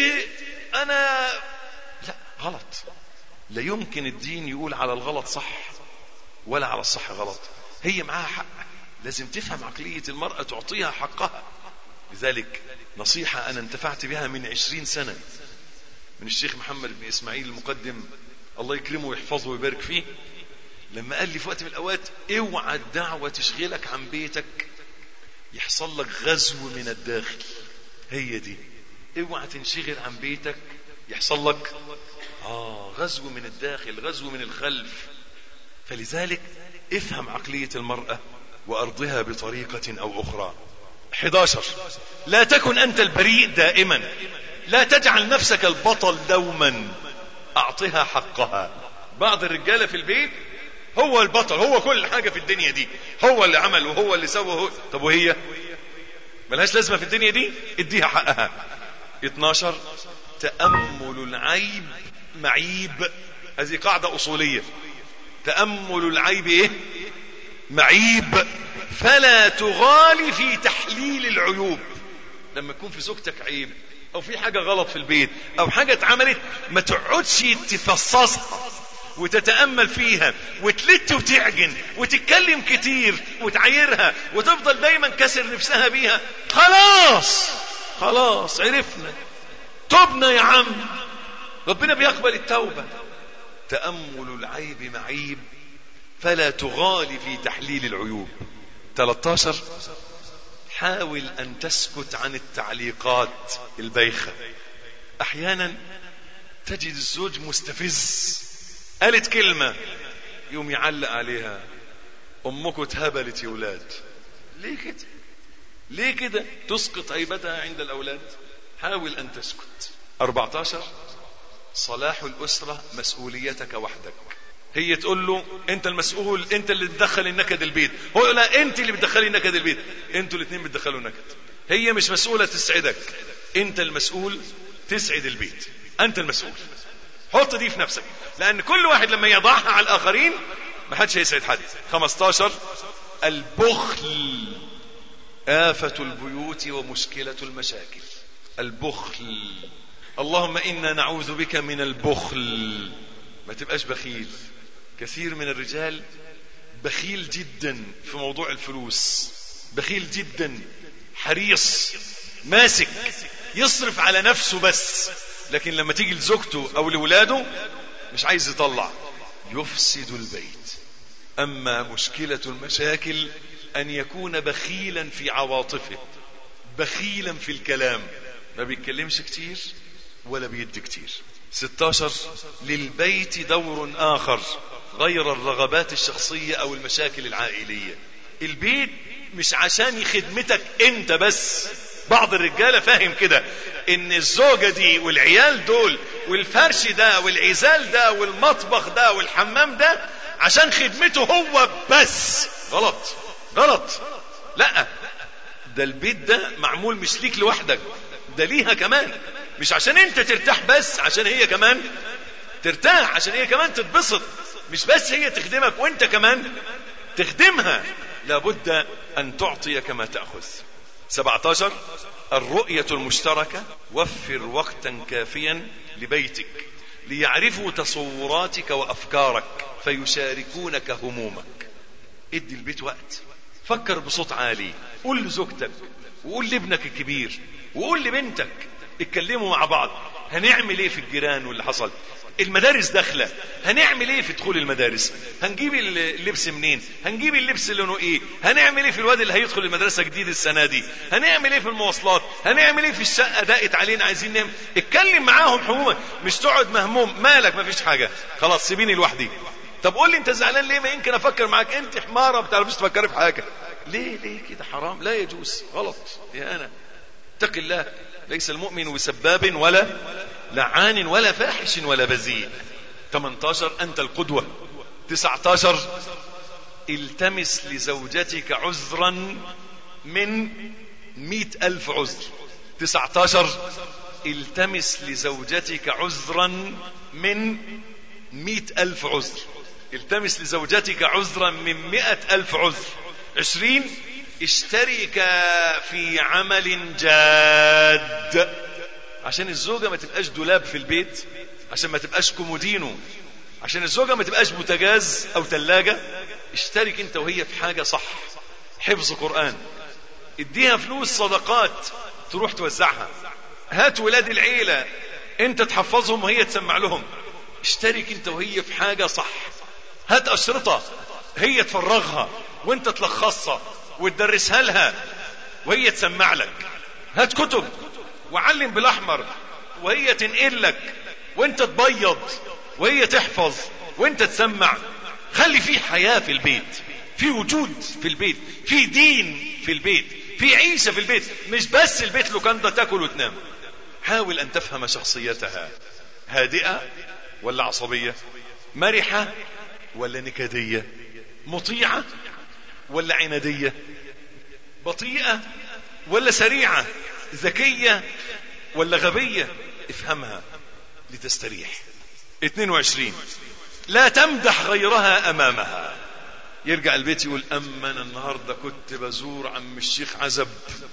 انا لا غلط لا يمكن الدين يقول على الغلط صح ولا على الصح غلط هي معاها حق لازم تفهم عقلية المرأة تعطيها حقها لذلك نصيحة أنا انتفعت بها من عشرين سنة من الشيخ محمد بن إسماعيل المقدم الله يكرمه ويحفظه ويبارك فيه لما قال لي في وقت من الأوقات اوعى الدعوة تشغلك عن بيتك يحصل لك غزو من الداخل هي دي اوعى تنشغل عن بيتك يحصل لك آه غزو من الداخل غزو من الخلف فلذلك افهم عقلية المرأة وأرضها بطريقة أو أخرى 11 لا تكن أنت البريء دائما لا تجعل نفسك البطل دوما أعطها حقها بعض الرجالة في البيت هو البطل هو كل حاجة في الدنيا دي هو اللي عمل وهو اللي سوى هو طب وهي ملهاش لازمة في الدنيا دي اديها حقها 12 تأمل العيب معيب هذه قاعدة أصولية تأمل العيب ايه معيب فلا تغالي في تحليل العيوب لما يكون في زوجتك عيب او في حاجة غلط في البيت او حاجة اتعملت ما تقعدش تفصصها وتتأمل فيها وتلت وتعجن وتتكلم كتير وتعايرها وتفضل دايما كسر نفسها بيها خلاص خلاص عرفنا تبنا يا عم ربنا بيقبل التوبة تأمل العيب معيب فلا تغالي في تحليل العيوب 13 حاول أن تسكت عن التعليقات البايخة أحيانا تجد الزوج مستفز قالت كلمة يوم يعلق عليها أمكم اتهبلت يا ولاد ليه كده ليه كده تسقط هيبتها عند الأولاد حاول أن تسكت 14 صلاح الأسرة مسؤوليتك وحدك هي تقول له انت المسؤول انت اللي تدخل النكد البيت هو يقول لا انت اللي بتدخلي النكد البيت انتوا الاثنين بتدخلوا نكد هي مش مسؤولة تسعدك انت المسؤول تسعد البيت انت المسؤول حط دي في نفسك لان كل واحد لما يضعها على الاخرين ما حدش هيسعد حد 15 البخل آفة البيوت ومشكلة المشاكل البخل اللهم إنا نعوذ بك من البخل ما تبقاش بخيل كثير من الرجال بخيل جدا في موضوع الفلوس بخيل جدا حريص ماسك يصرف على نفسه بس لكن لما تيجي لزوجته او لولاده مش عايز يطلع يفسد البيت اما مشكلة المشاكل ان يكون بخيلا في عواطفه بخيلا في الكلام ما بيتكلمش كتير ولا بيدي كتير 16 للبيت دور آخر غير الرغبات الشخصية أو المشاكل العائلية البيت مش عشان خدمتك انت بس بعض الرجالة فاهم كده ان الزوجة دي والعيال دول والفرش ده والعزال ده والمطبخ ده والحمام ده عشان خدمته هو بس غلط غلط لا ده البيت ده معمول مش ليك لوحدك ده ليها كمان مش عشان انت ترتاح بس عشان هي كمان ترتاح عشان هي كمان تتبسط مش بس هي تخدمك وانت كمان تخدمها لابد ان تعطي كما تأخذ 17 الرؤية المشتركة وفر وقتا كافيا لبيتك ليعرفوا تصوراتك وافكارك فيشاركونك همومك ادي البيت وقت فكر بصوت عالي قول لزوجتك وقول لابنك الكبير وقول لبنتك اتكلموا مع بعض هنعمل ايه في الجيران واللي حصل المدارس داخلة هنعمل ايه في دخول المدارس هنجيب اللبس منين هنجيب اللبس لونه ايه هنعمل ايه في الواد اللي هيدخل المدرسة جديد السنة دي هنعمل ايه في المواصلات هنعمل ايه في الشقة ضاقت علينا عايزين نعمل اتكلم معاهم حموما مش تقعد مهموم مالك مفيش حاجة خلاص سيبيني لوحدي طب قول لي انت زعلان ليه ما يمكن افكر معاك انت حمارة ما بتعرفش تفكري في حاجة ليه ليه كده حرام لا يجوز غلط يا انا اتق الله ليس المؤمن بسباب ولا لعان ولا فاحش ولا بذيء 18 أنت القدوة 19 التمس لزوجتك عذرا من مئة ألف عذر 19 التمس لزوجتك عذرا من مئة ألف عذر التمس لزوجتك عذرا من مئة ألف عذر عشرين اشترك في عمل جاد عشان الزوجة ما تبقاش دولاب في البيت عشان ما تبقاش كومودينو عشان الزوجة ما تبقاش بوتاجاز او تلاجة اشترك انت وهي في حاجة صح حفظ قرآن اديها فلوس صدقات تروح توزعها هات ولاد العيلة انت تحفظهم وهي تسمع لهم اشترك انت وهي في حاجة صح هات اشرطة هي تفرغها وانت تلخصها وتدرسها لها وهي تسمع لك هات كتب وعلم بالاحمر وهي تنقل لك وانت تبيض وهي تحفظ وانت تسمع خلي في حياة في البيت في وجود في البيت في دين في البيت في عيشة في البيت مش بس البيت لوكاندا تاكل وتنام حاول ان تفهم شخصيتها هادئة ولا عصبية مرحة ولا نكدية مطيعة ولا عنادية بطيئة ولا سريعة ذكية ولا غبية افهمها لتستريح 22 لا تمدح غيرها امامها يرجع البيت يقول اما انا النهارده كنت بزور عم الشيخ عزب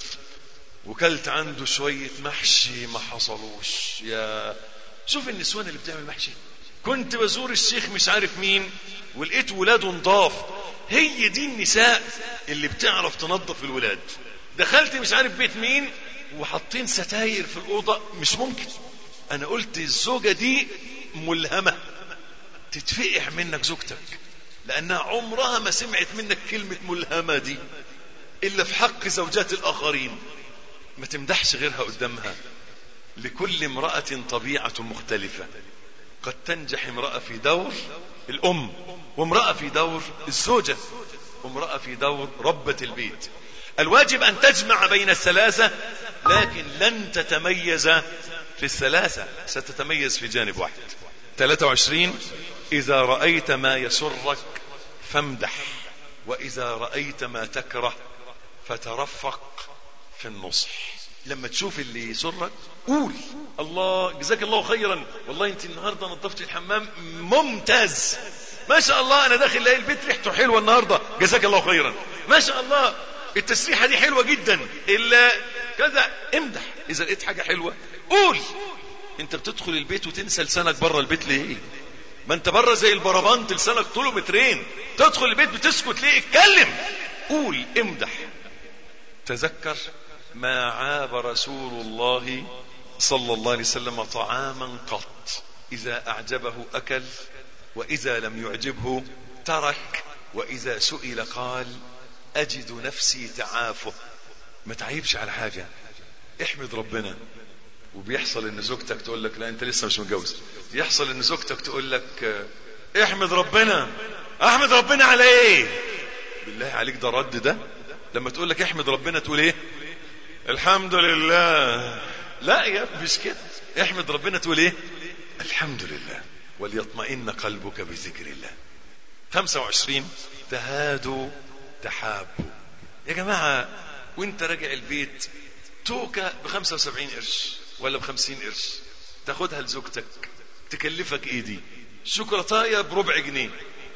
وكلت عنده شوية محشي ما حصلوش يا شوف النسوان اللي بتعمل محشي كنت بزور الشيخ مش عارف مين ولقيت ولاده نضاف هي دي النساء اللي بتعرف تنظف الولاد دخلت مش عارف بيت مين وحاطين ستاير في الأوضة مش ممكن أنا قلت الزوجة دي ملهمة تتفقع منك زوجتك لأنها عمرها ما سمعت منك كلمة ملهمة دي إلا في حق زوجات الآخرين ما تمدحش غيرها قدامها لكل امرأة طبيعة مختلفة قد تنجح امرأة في دور الأم وامرأة في دور الزوجة وامرأة في دور ربة البيت الواجب أن تجمع بين الثلاثة لكن لن تتميز في الثلاثة ستتميز في جانب واحد 23 إذا رأيت ما يسرك فامدح وإذا رأيت ما تكره فترفق في النصح لما تشوف اللي يسرك قول الله جزاك الله خيرا والله انت النهارده نظفت الحمام ممتاز ما شاء الله انا داخل الاقي البيت ريحته حلوه النهارده جزاك الله خيرا ما شاء الله التسريحه دي حلوه جدا الا كذا امدح اذا لقيت حاجه حلوه قول انت بتدخل البيت وتنسى لسانك بره البيت ليه ما انت بره زي البربنت لسانك طوله مترين تدخل البيت بتسكت ليه اتكلم قول امدح تذكر ما عاب رسول الله صلى الله عليه وسلم طعاما قط إذا أعجبه أكل وإذا لم يعجبه ترك وإذا سئل قال أجد نفسي تعافه ما تعيبش على حاجة احمد ربنا وبيحصل ان زوجتك تقول لك لا انت لسه مش متجوز يحصل ان زوجتك تقول لك احمد ربنا احمد ربنا على ايه بالله عليك ده رد ده لما تقول لك احمد ربنا تقول ايه الحمد لله لا يا مش كده احمد ربنا تقول ايه الحمد لله وليطمئن قلبك بذكر الله 25 تهادوا تحابوا يا جماعة وانت راجع البيت توكة ب 75 قرش ولا ب 50 قرش تاخدها لزوجتك تكلفك ايه دي شوكولاتايه بربع جنيه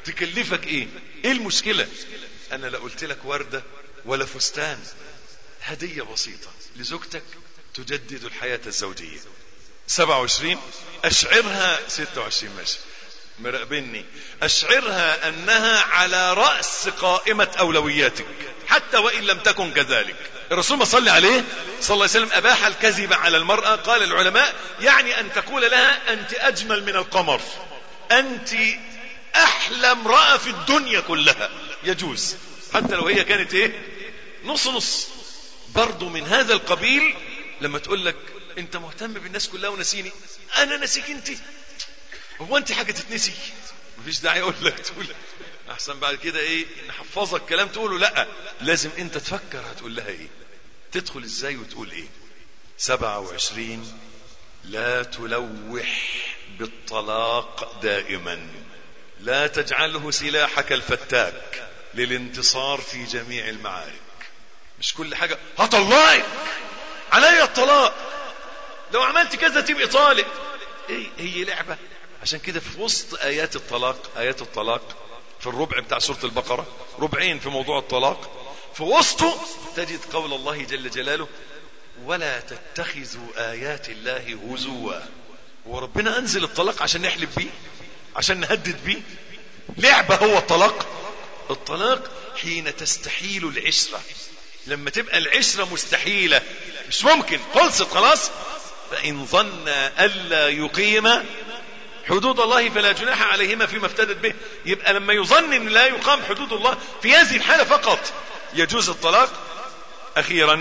تكلفك ايه ايه المشكلة انا لا قلت لك وردة ولا فستان هدية بسيطة لزوجتك تجدد الحياة الزوجية 27 اشعرها 26 ماشي مراقبني اشعرها انها على رأس قائمة اولوياتك حتى وان لم تكن كذلك الرسول ما صلى عليه صلى الله عليه وسلم اباح الكذب على المرأة قال العلماء يعني ان تقول لها انت اجمل من القمر انت احلى امرأة في الدنيا كلها يجوز حتى لو هي كانت ايه نص نص برضو من هذا القبيل لما تقول لك انت مهتم بالناس كلها ونسيني انا نسيك انت هو انت حاجة تتنسي مفيش داعي اقول لك تقول احسن بعد كده ايه نحفظك كلام تقوله لا لازم انت تفكر هتقول لها ايه تدخل ازاي وتقول ايه سبعة وعشرين لا تلوح بالطلاق دائما لا تجعله سلاحك الفتاك للانتصار في جميع المعارك مش كل حاجة هطلعك علي الطلاق لو عملت كذا تبقى طالق ايه هي لعبة عشان كده في وسط ايات الطلاق ايات الطلاق في الربع بتاع سورة البقرة ربعين في موضوع الطلاق في وسطه تجد قول الله جل جلاله ولا تتخذوا آيات الله هزوا وربنا أنزل الطلاق عشان نحلف بيه عشان نهدد بيه لعبة هو الطلاق الطلاق حين تستحيل العشرة لما تبقى العشرة مستحيلة مش ممكن خلصت خلاص فإن ظن ألا يقيم حدود الله فلا جناح عليهما فيما افتدت به يبقى لما يظن ان لا يقام حدود الله في هذه الحالة فقط يجوز الطلاق اخيرا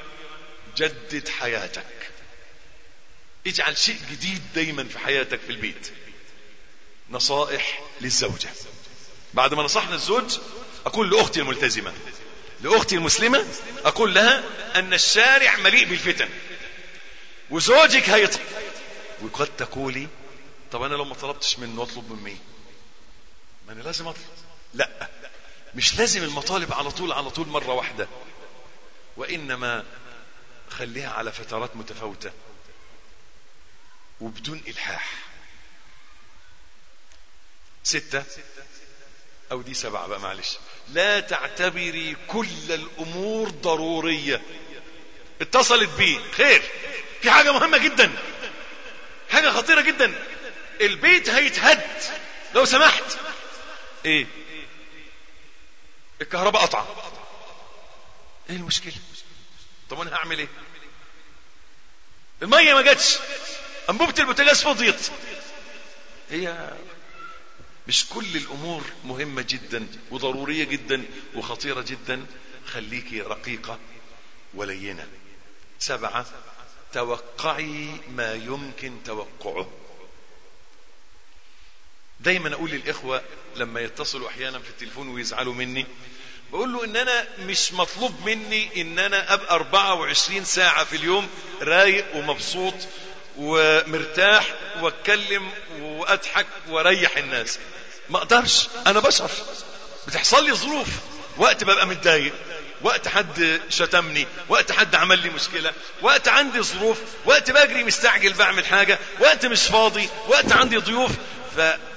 جدد حياتك اجعل شيء جديد دايما في حياتك في البيت نصائح للزوجة بعد ما نصحنا الزوج اقول لاختي الملتزمة لاختي المسلمة اقول لها ان الشارع مليء بالفتن وزوجك هيطلع وقد تقولي طب انا لو ما طلبتش منه اطلب من مين ما انا لازم اطلب لا مش لازم المطالب على طول على طول مرة واحدة وانما خليها على فترات متفاوتة وبدون الحاح ستة او دي سبعة بقى معلش لا تعتبري كل الامور ضرورية اتصلت بيه خير في حاجة مهمة جدا حاجة خطيرة جدا البيت هيتهد لو سمحت ايه الكهرباء قطعة ايه المشكلة طب انا هعمل ايه المية ما جاتش انبوبة البوتاجاز فضيت هي مش كل الامور مهمة جدا وضرورية جدا وخطيرة جدا خليكي رقيقة ولينة سبعة توقعي ما يمكن توقعه دايما اقول للاخوة لما يتصلوا احيانا في التليفون ويزعلوا مني بقول له ان انا مش مطلوب مني ان انا ابقى 24 ساعة في اليوم رايق ومبسوط ومرتاح واتكلم واضحك واريح الناس ما اقدرش انا بشر بتحصل لي ظروف وقت ببقى متضايق وقت حد شتمني وقت حد عمل لي مشكلة وقت عندي ظروف وقت بجري مستعجل بعمل حاجة وقت مش فاضي وقت عندي ضيوف ف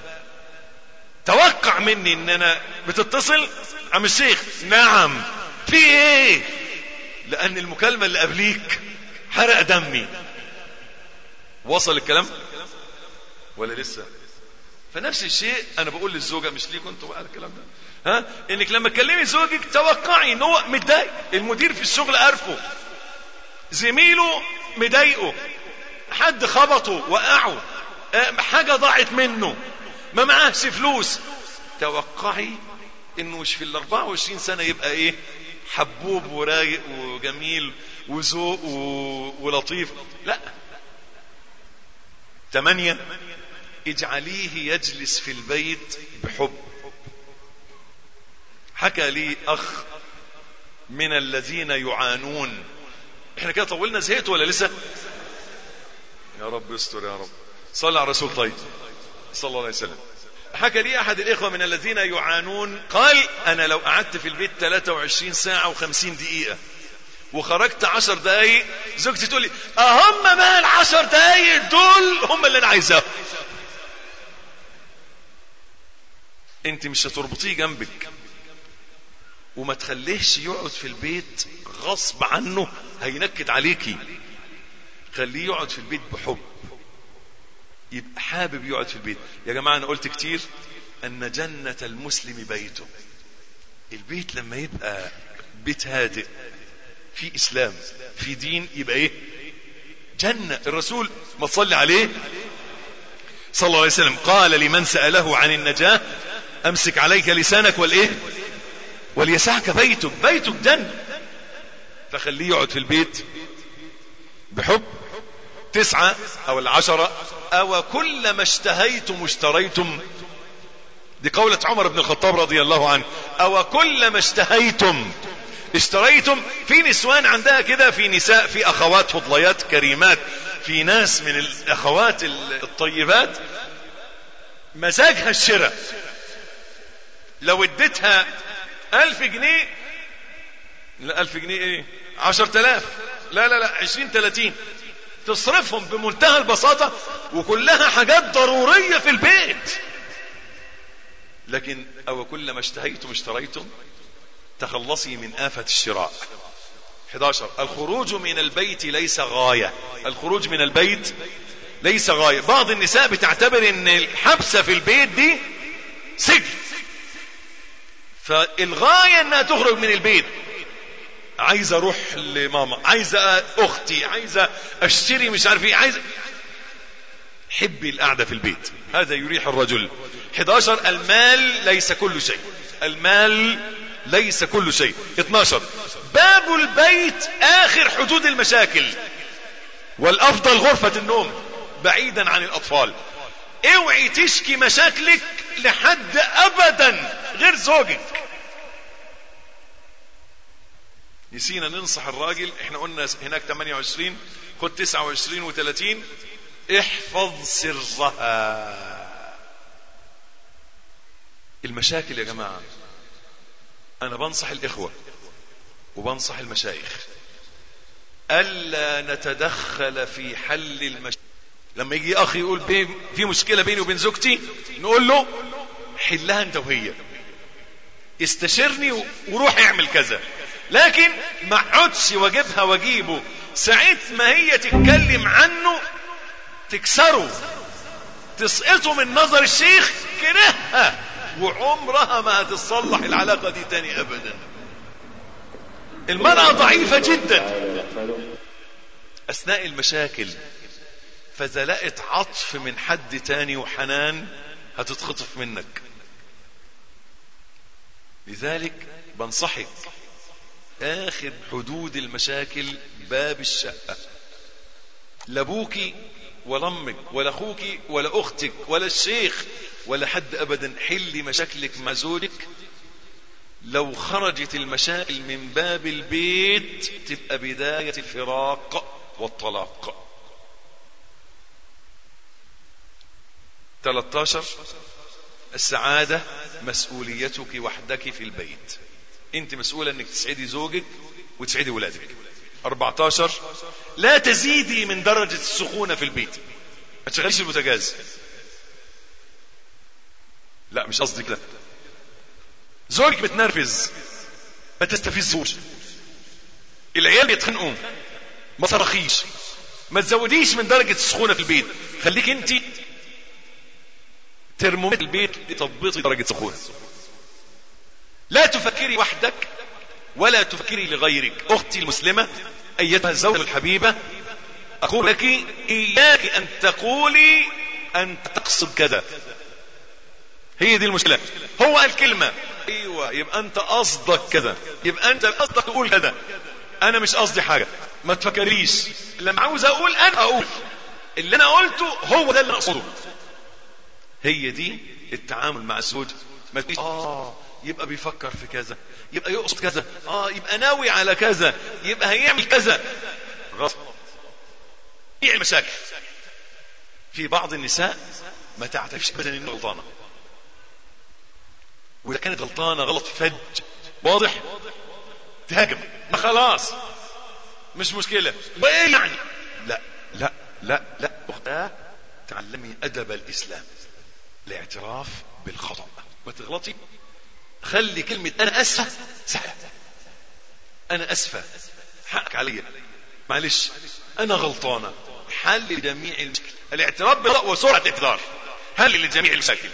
توقع مني ان انا بتتصل عم الشيخ نعم في ايه لان المكالمة اللي قبليك حرق دمي وصل الكلام ولا لسه فنفس الشيء انا بقول للزوجة مش ليكم انتوا بقى الكلام ده ها انك لما تكلمي زوجك توقعي ان هو متضايق المدير في الشغل عارفه زميله مضايقه حد خبطه وقعه حاجة ضاعت منه ما معهش فلوس توقعي انه مش في ال 24 سنة يبقى ايه حبوب ورايق وجميل وذوق و... ولطيف لا ثمانية اجعليه يجلس في البيت بحب حكى لي اخ من الذين يعانون احنا كده طولنا زهقت ولا لسه يا رب استر يا رب صلى على الرسول طيب صلى الله عليه وسلم حكى لي احد الاخوة من الذين يعانون قال انا لو قعدت في البيت 23 ساعة و50 دقيقة وخرجت عشر دقايق زوجتي تقول لي اهم بقى العشر دقايق دول هم اللي انا عايزاهم انت مش هتربطيه جنبك وما تخليهش يقعد في البيت غصب عنه هينكد عليكي خليه يقعد في البيت بحب يبقى حابب يقعد في البيت يا جماعة انا قلت كتير ان جنة المسلم بيته البيت لما يبقى بيت هادئ في اسلام في دين يبقى ايه جنة الرسول ما تصلي عليه صلى الله عليه وسلم قال لمن سأله عن النجاة امسك عليك لسانك والايه وليسعك بيتك بيتك جنة فخليه يقعد في البيت بحب تسعة او العشرة او كلما اشتهيتم اشتريتم دي قولة عمر بن الخطاب رضي الله عنه او كلما اشتهيتم اشتريتم في نسوان عندها كده في نساء في اخوات فضليات كريمات في ناس من الاخوات الطيبات مزاجها الشراء لو اديتها الف جنيه لا الف جنيه ايه عشر تلاف لا لا لا عشرين تلاتين تصرفهم بمنتهى البساطة وكلها حاجات ضرورية في البيت لكن او كلما اشتهيتم اشتريتم تخلصي من آفة الشراء 11 الخروج من البيت ليس غاية الخروج من البيت ليس غاية بعض النساء بتعتبر ان الحبسة في البيت دي سجن فالغاية انها تخرج من البيت عايزة اروح لماما عايزة اختي عايزة اشتري مش عارف ايه عايزة حبي القعدة في البيت هذا يريح الرجل 11 المال ليس كل شيء المال ليس كل شيء 12 باب البيت اخر حدود المشاكل والافضل غرفة النوم بعيدا عن الاطفال اوعي تشكي مشاكلك لحد ابدا غير زوجك نسينا ننصح الراجل احنا قلنا هناك 28 خد 29 و30 احفظ سرها المشاكل يا جماعة انا بنصح الاخوة وبنصح المشايخ الا نتدخل في حل المشاكل لما يجي اخي يقول بي في مشكلة بيني وبين زوجتي نقول له حلها انت وهي استشرني وروح اعمل كذا لكن ما اقعدش واجيبها واجيبه ساعة ما هي تتكلم عنه تكسره تسقطه من نظر الشيخ كرهها وعمرها ما هتتصلح العلاقة دي تاني ابدا المرأة ضعيفة جدا اثناء المشاكل فاذا لقت عطف من حد تاني وحنان هتتخطف منك لذلك بنصحك اخر حدود المشاكل باب الشقة لا ابوكي ولا امك ولا اخوك ولا اختك ولا الشيخ ولا حد ابدا حلي مشاكلك مع زوجك لو خرجت المشاكل من باب البيت تبقى بداية الفراق والطلاق 13 السعادة مسؤوليتك وحدك في البيت انت مسؤولة انك تسعدي زوجك وتسعدي ولادك 14 لا تزيدي من درجة السخونة في البيت ما تشغليش البوتاجاز لا مش قصدي كده زوجك بتنرفز ما تستفزوش العيال بيتخانقوا ما صرخيش ما تزوديش من درجة السخونة في البيت خليك انت ترمومتر البيت لتضبطي درجة سخونة لا تفكري وحدك ولا تفكري لغيرك اختي المسلمة ايتها الزوجة الحبيبة اقول لك اياك ان تقولي ان تقصد كذا هي دي المشكلة هو قال كلمة ايوه يبقى انت قصدك كذا يبقى انت قصدك تقول كذا انا مش قصدي حاجة ما تفكريش لما عاوز اقول انا اقول اللي انا قلته هو ده اللي اقصده هي دي التعامل مع الزوج ما تقوليش اه يبقى بيفكر في كذا يبقى يقصد كذا اه يبقى ناوي على كذا يبقى هيعمل كذا غلط ايه المشاكل في بعض النساء ما تعترفش ابدا انها غلطانه واذا كانت غلطانه غلط فج واضح تهاجم ما خلاص مش مشكله وايه يعني لا لا لا لا اختها تعلمي ادب الاسلام الاعتراف بالخطأ ما تغلطي خلي كلمة أنا أسفة سهلة أنا أسفة حقك عليا معلش أنا غلطانة حل لجميع المشكلة الاعتراف بالخطأ وسرعة الاعتذار حل لجميع المشاكل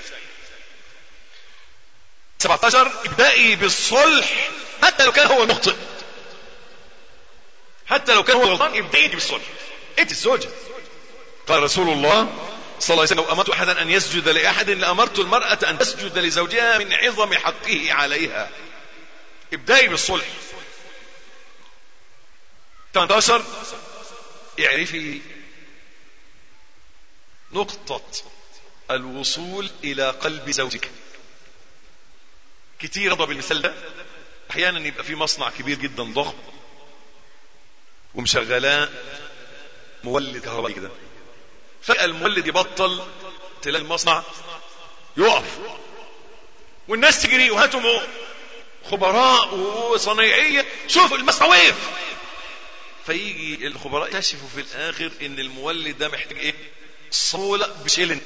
17 ابدأي بالصلح حتى لو كان هو مخطئ حتى لو كان هو غلطان ابدأي بالصلح انت الزوجة قال رسول الله صلى الله عليه وسلم لو امرت احدا ان يسجد لاحد لامرت المراه ان تسجد لزوجها من عظم حقه عليها ابدأي بالصلح 18 اعرفي نقطة الوصول إلى قلب زوجك كتير اضرب المثال ده احيانا يبقى في مصنع كبير جدا ضخم ومشغلاه مولد كهربائي كده فجأة المولد يبطل تلاقي المصنع يقف والناس تجري وهاتوا خبراء وصنايعية شوفوا المصنع وقف فيجي الخبراء يكتشفوا في الاخر ان المولد ده محتاج ايه صولة بشيلن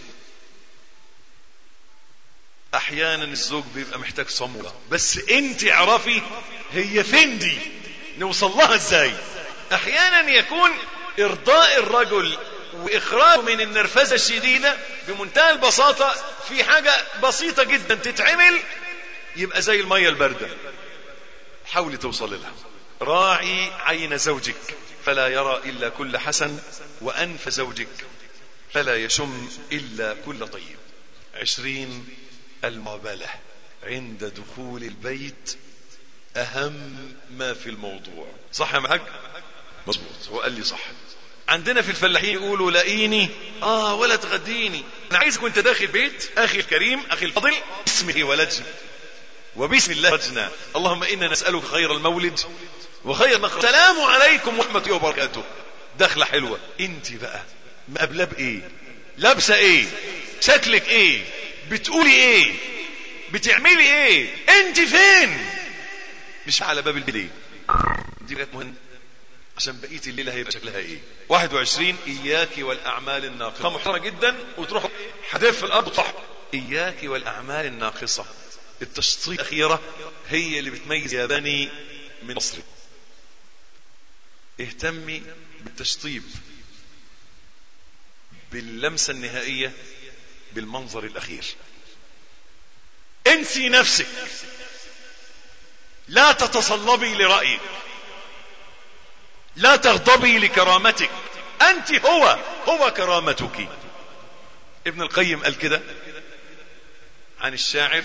احيانا الزوج بيبقى محتاج صمولة بس انت اعرفي هي فين دي نوصل لها ازاي احيانا يكون ارضاء الرجل واخراجه من النرفزة الشديدة بمنتهى البساطة في حاجة بسيطة جدا تتعمل يبقى زي المية الباردة حاولي توصل لها راعي عين زوجك فلا يرى إلا كل حسن وأنف زوجك فلا يشم إلا كل طيب عشرين المقابلة عند دخول البيت أهم ما في الموضوع صح يا معك مظبوط هو قال لي صح عندنا في الفلاحين يقولوا لاقيني اه ولا تغديني انا عايزك وانت داخل بيت اخي الكريم اخي الفضل باسمه ولجنا وبسم الله وجنا اللهم انا نسالك خير المولد وخير مخرج السلام عليكم ورحمه الله وبركاته دخله حلوه انت بقى مقابله بايه لابسه ايه شكلك ايه بتقولي ايه بتعملي ايه انت فين مش على باب البيت دي كانت مهمه عشان بقيه الليله هيبقى شكلها ايه 21 اياك والاعمال الناقصه محترمه جدا وتروح حدف في الارض صح اياك والاعمال الناقصه التشطيب الاخيره هي اللي بتميز ياباني من مصري اهتمي بالتشطيب باللمسه النهائيه بالمنظر الاخير انسي نفسك لا تتصلبي لرايك لا تغضبي لكرامتك انت هو هو كرامتك ابن القيم قال كده عن الشاعر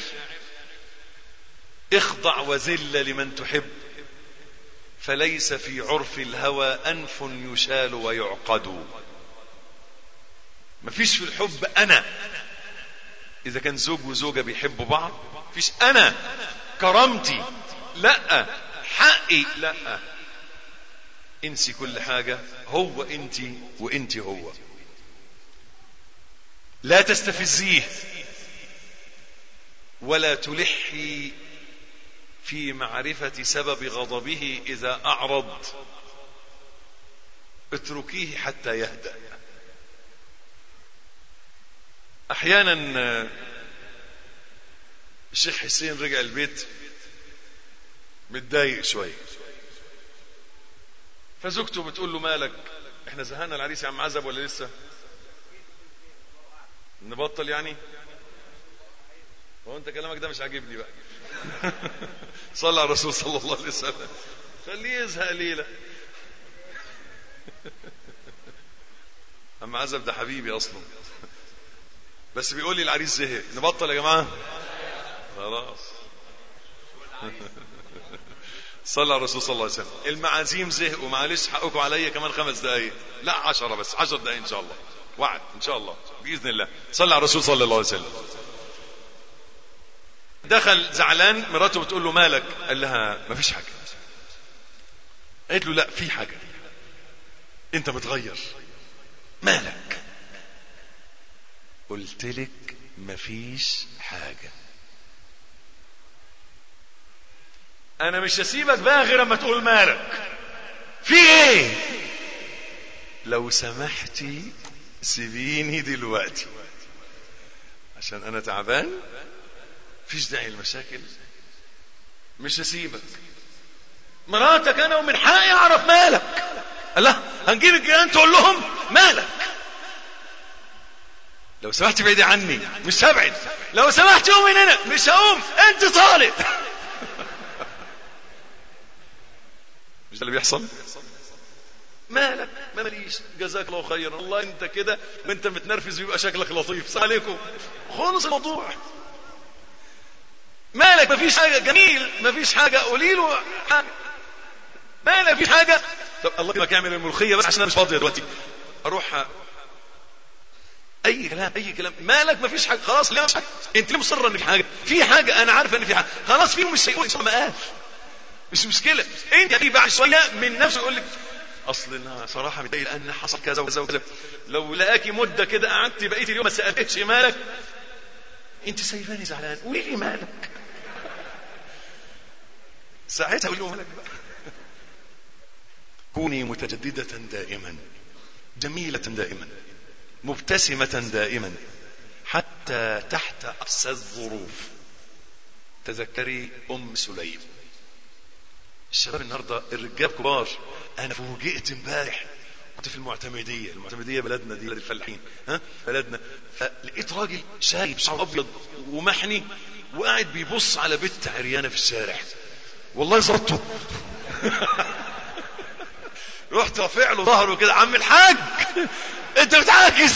اخضع وذل لمن تحب فليس في عرف الهوى انف يشال ويعقد مفيش في الحب انا اذا كان زوج وزوجة بيحبوا بعض مفيش انا كرامتي لا حقي لا انسي كل حاجة هو انت وانت هو لا تستفزيه ولا تلحي في معرفة سبب غضبه إذا أعرض اتركيه حتى يهدأ أحيانا الشيخ حسين رجع البيت متضايق شويه فزوجته بتقول له مالك احنا زهقنا العريس يا عم عزب ولا لسه نبطل يعني هو انت كلامك ده مش عاجبني بقى صلى على الرسول صلى الله عليه وسلم خليه يزهق ليله عم عزب ده حبيبي اصلا بس بيقول لي العريس زهق نبطل يا جماعه خلاص صلى على الرسول صلى الله عليه وسلم المعازيم زهقوا معلش حقكم عليا كمان خمس دقايق لا عشرة بس عشر دقايق ان شاء الله وعد ان شاء الله باذن الله صلى على الرسول صلى الله عليه وسلم دخل زعلان مراته بتقول له مالك قال لها ما فيش حاجه قالت له لا في حاجه انت متغير مالك قلت لك مفيش حاجه انا مش هسيبك بقى غير اما تقول مالك في ايه لو سمحتي سيبيني دلوقتي عشان عشان انا تعبان فيش داعي المشاكل مش هسيبك مراتك انا ومن حقي اعرف مالك الله هنجيب الجيران تقول لهم مالك لو سمحت بعيدي عني مش هبعد لو سمحت قوم من هنا مش هقوم انت طالب مش ده اللي بيحصل مالك ما ماليش جزاك الله خيرا والله انت كده وانت متنرفز بيبقى شكلك لطيف السلام عليكم خلص الموضوع مالك مفيش حاجه جميل مفيش حاجه قولي له حاجه مالك مفيش حاجه طب الله يكرمك اعمل الملوخيه بس عشان انا مش فاضي دلوقتي اروح اي كلام اي كلام مالك مفيش حاجه خلاص ليه مش حاجة؟ انت ليه مصر ان في حاجه في حاجه انا عارف ان في حاجه خلاص في مش هيقول ما قال مش مشكله انت يعني بعد شويه من نفسه يقول لك اصل انا صراحه متضايق لان حصل كذا وكذا وكذا لو لقاكي مده كده قعدت بقيت اليوم ما سالتش مالك انت سايباني زعلان قولي لي مالك ساعتها قولي له مالك بقى كوني متجدده دائما جميله دائما مبتسمه دائما حتى تحت اقسى الظروف تذكري ام سليم الشباب النهارده الرجال كبار انا فوجئت امبارح كنت في المعتمديه المعتمديه بلدنا دي بلد الفلاحين ها بلدنا فلقيت راجل شايب شعر ابيض ومحني وقاعد بيبص على بنت عريانه في الشارع والله صدته رحت رافع له ظهره كده عم الحاج انت بتعاكس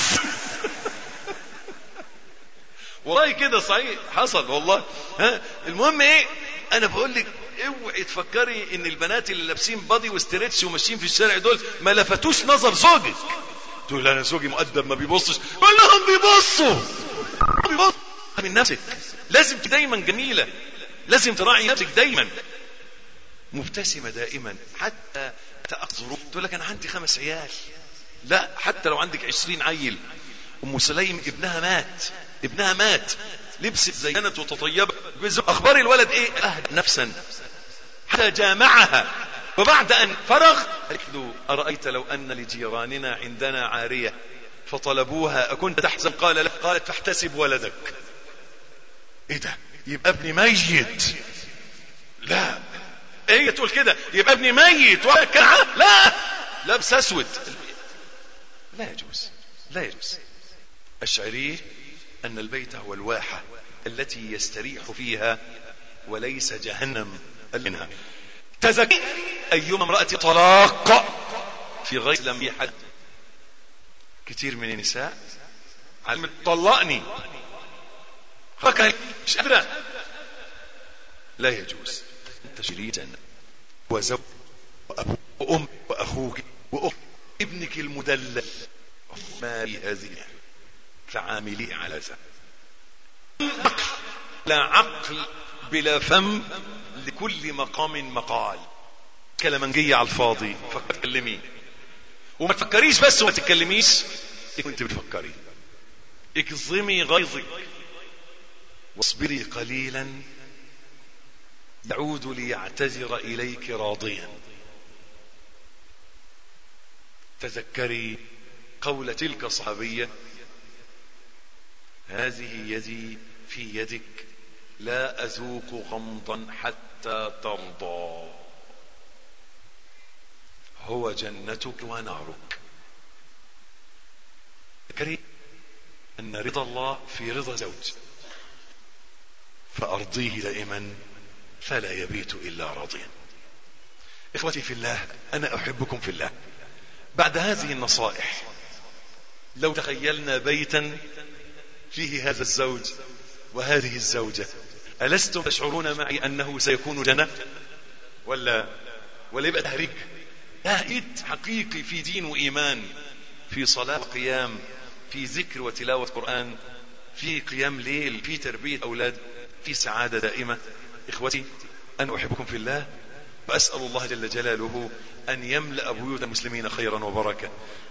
والله كده صحيح حصل والله ها المهم ايه انا بقول لك اوعي تفكري ان البنات اللي لابسين بادي وستريتش وماشيين في الشارع دول ما لفتوش نظر زوجك تقول انا زوجي مؤدب ما بيبصش كلهم بيبصوا بيبصوا من نفسك لازم دايما جميله لازم تراعي نفسك دايما مبتسمه دائما حتى تأخذ تقول لك انا عندي خمس عيال لا حتى لو عندك عشرين عيل ام سليم ابنها مات ابنها مات لبست زينت وتطيبت اخبار الولد ايه اهدى نفسا حتى جامعها وبعد ان فرغ قالت له ارايت لو ان لجيراننا عندنا عاريه فطلبوها اكنت تحزن قال لا قالت فاحتسب ولدك ايه ده يبقى ابني ميت لا هي تقول كده يبقى ابني ميت وكان لا لابس اسود لا يجوز لا يجوز اشعريه ان البيت هو الواحه التي يستريح فيها وليس جهنم منها تزكي ايما امراه طلاق في غير لم يحد كتير من النساء علمت طلقني مش قادره لا يجوز انت شريكا وزوج وابو وام واخوك واخت ابنك المدلل ما في هذه فعاملي على ذا لا عقل بلا فم لكل مقام مقال كلمنجية على الفاضي فتكلمي وما تفكريش بس وما تتكلميش كنت بتفكري اكظمي غيظك واصبري قليلا يعود ليعتذر اليك راضيا تذكري قول تلك الصحابيه هذه يدي في يدك لا اذوق غمضا حتى ترضى هو جنتك ونارك تذكري ان رضا الله في رضا زوج فارضيه دائما فلا يبيت الا راضيا اخوتي في الله انا احبكم في الله بعد هذه النصائح لو تخيلنا بيتا فيه هذا الزوج وهذه الزوجة ألستم تشعرون معي أنه سيكون جنة ولا ولا يبقى تهريج تهريج حقيقي في دين وإيمان في صلاة وقيام في ذكر وتلاوة قرآن في قيام ليل في تربية أولاد في سعادة دائمة إخوتي أنا أحبكم في الله وأسأل الله جل جلاله أن يملأ بيوت المسلمين خيرا وبركة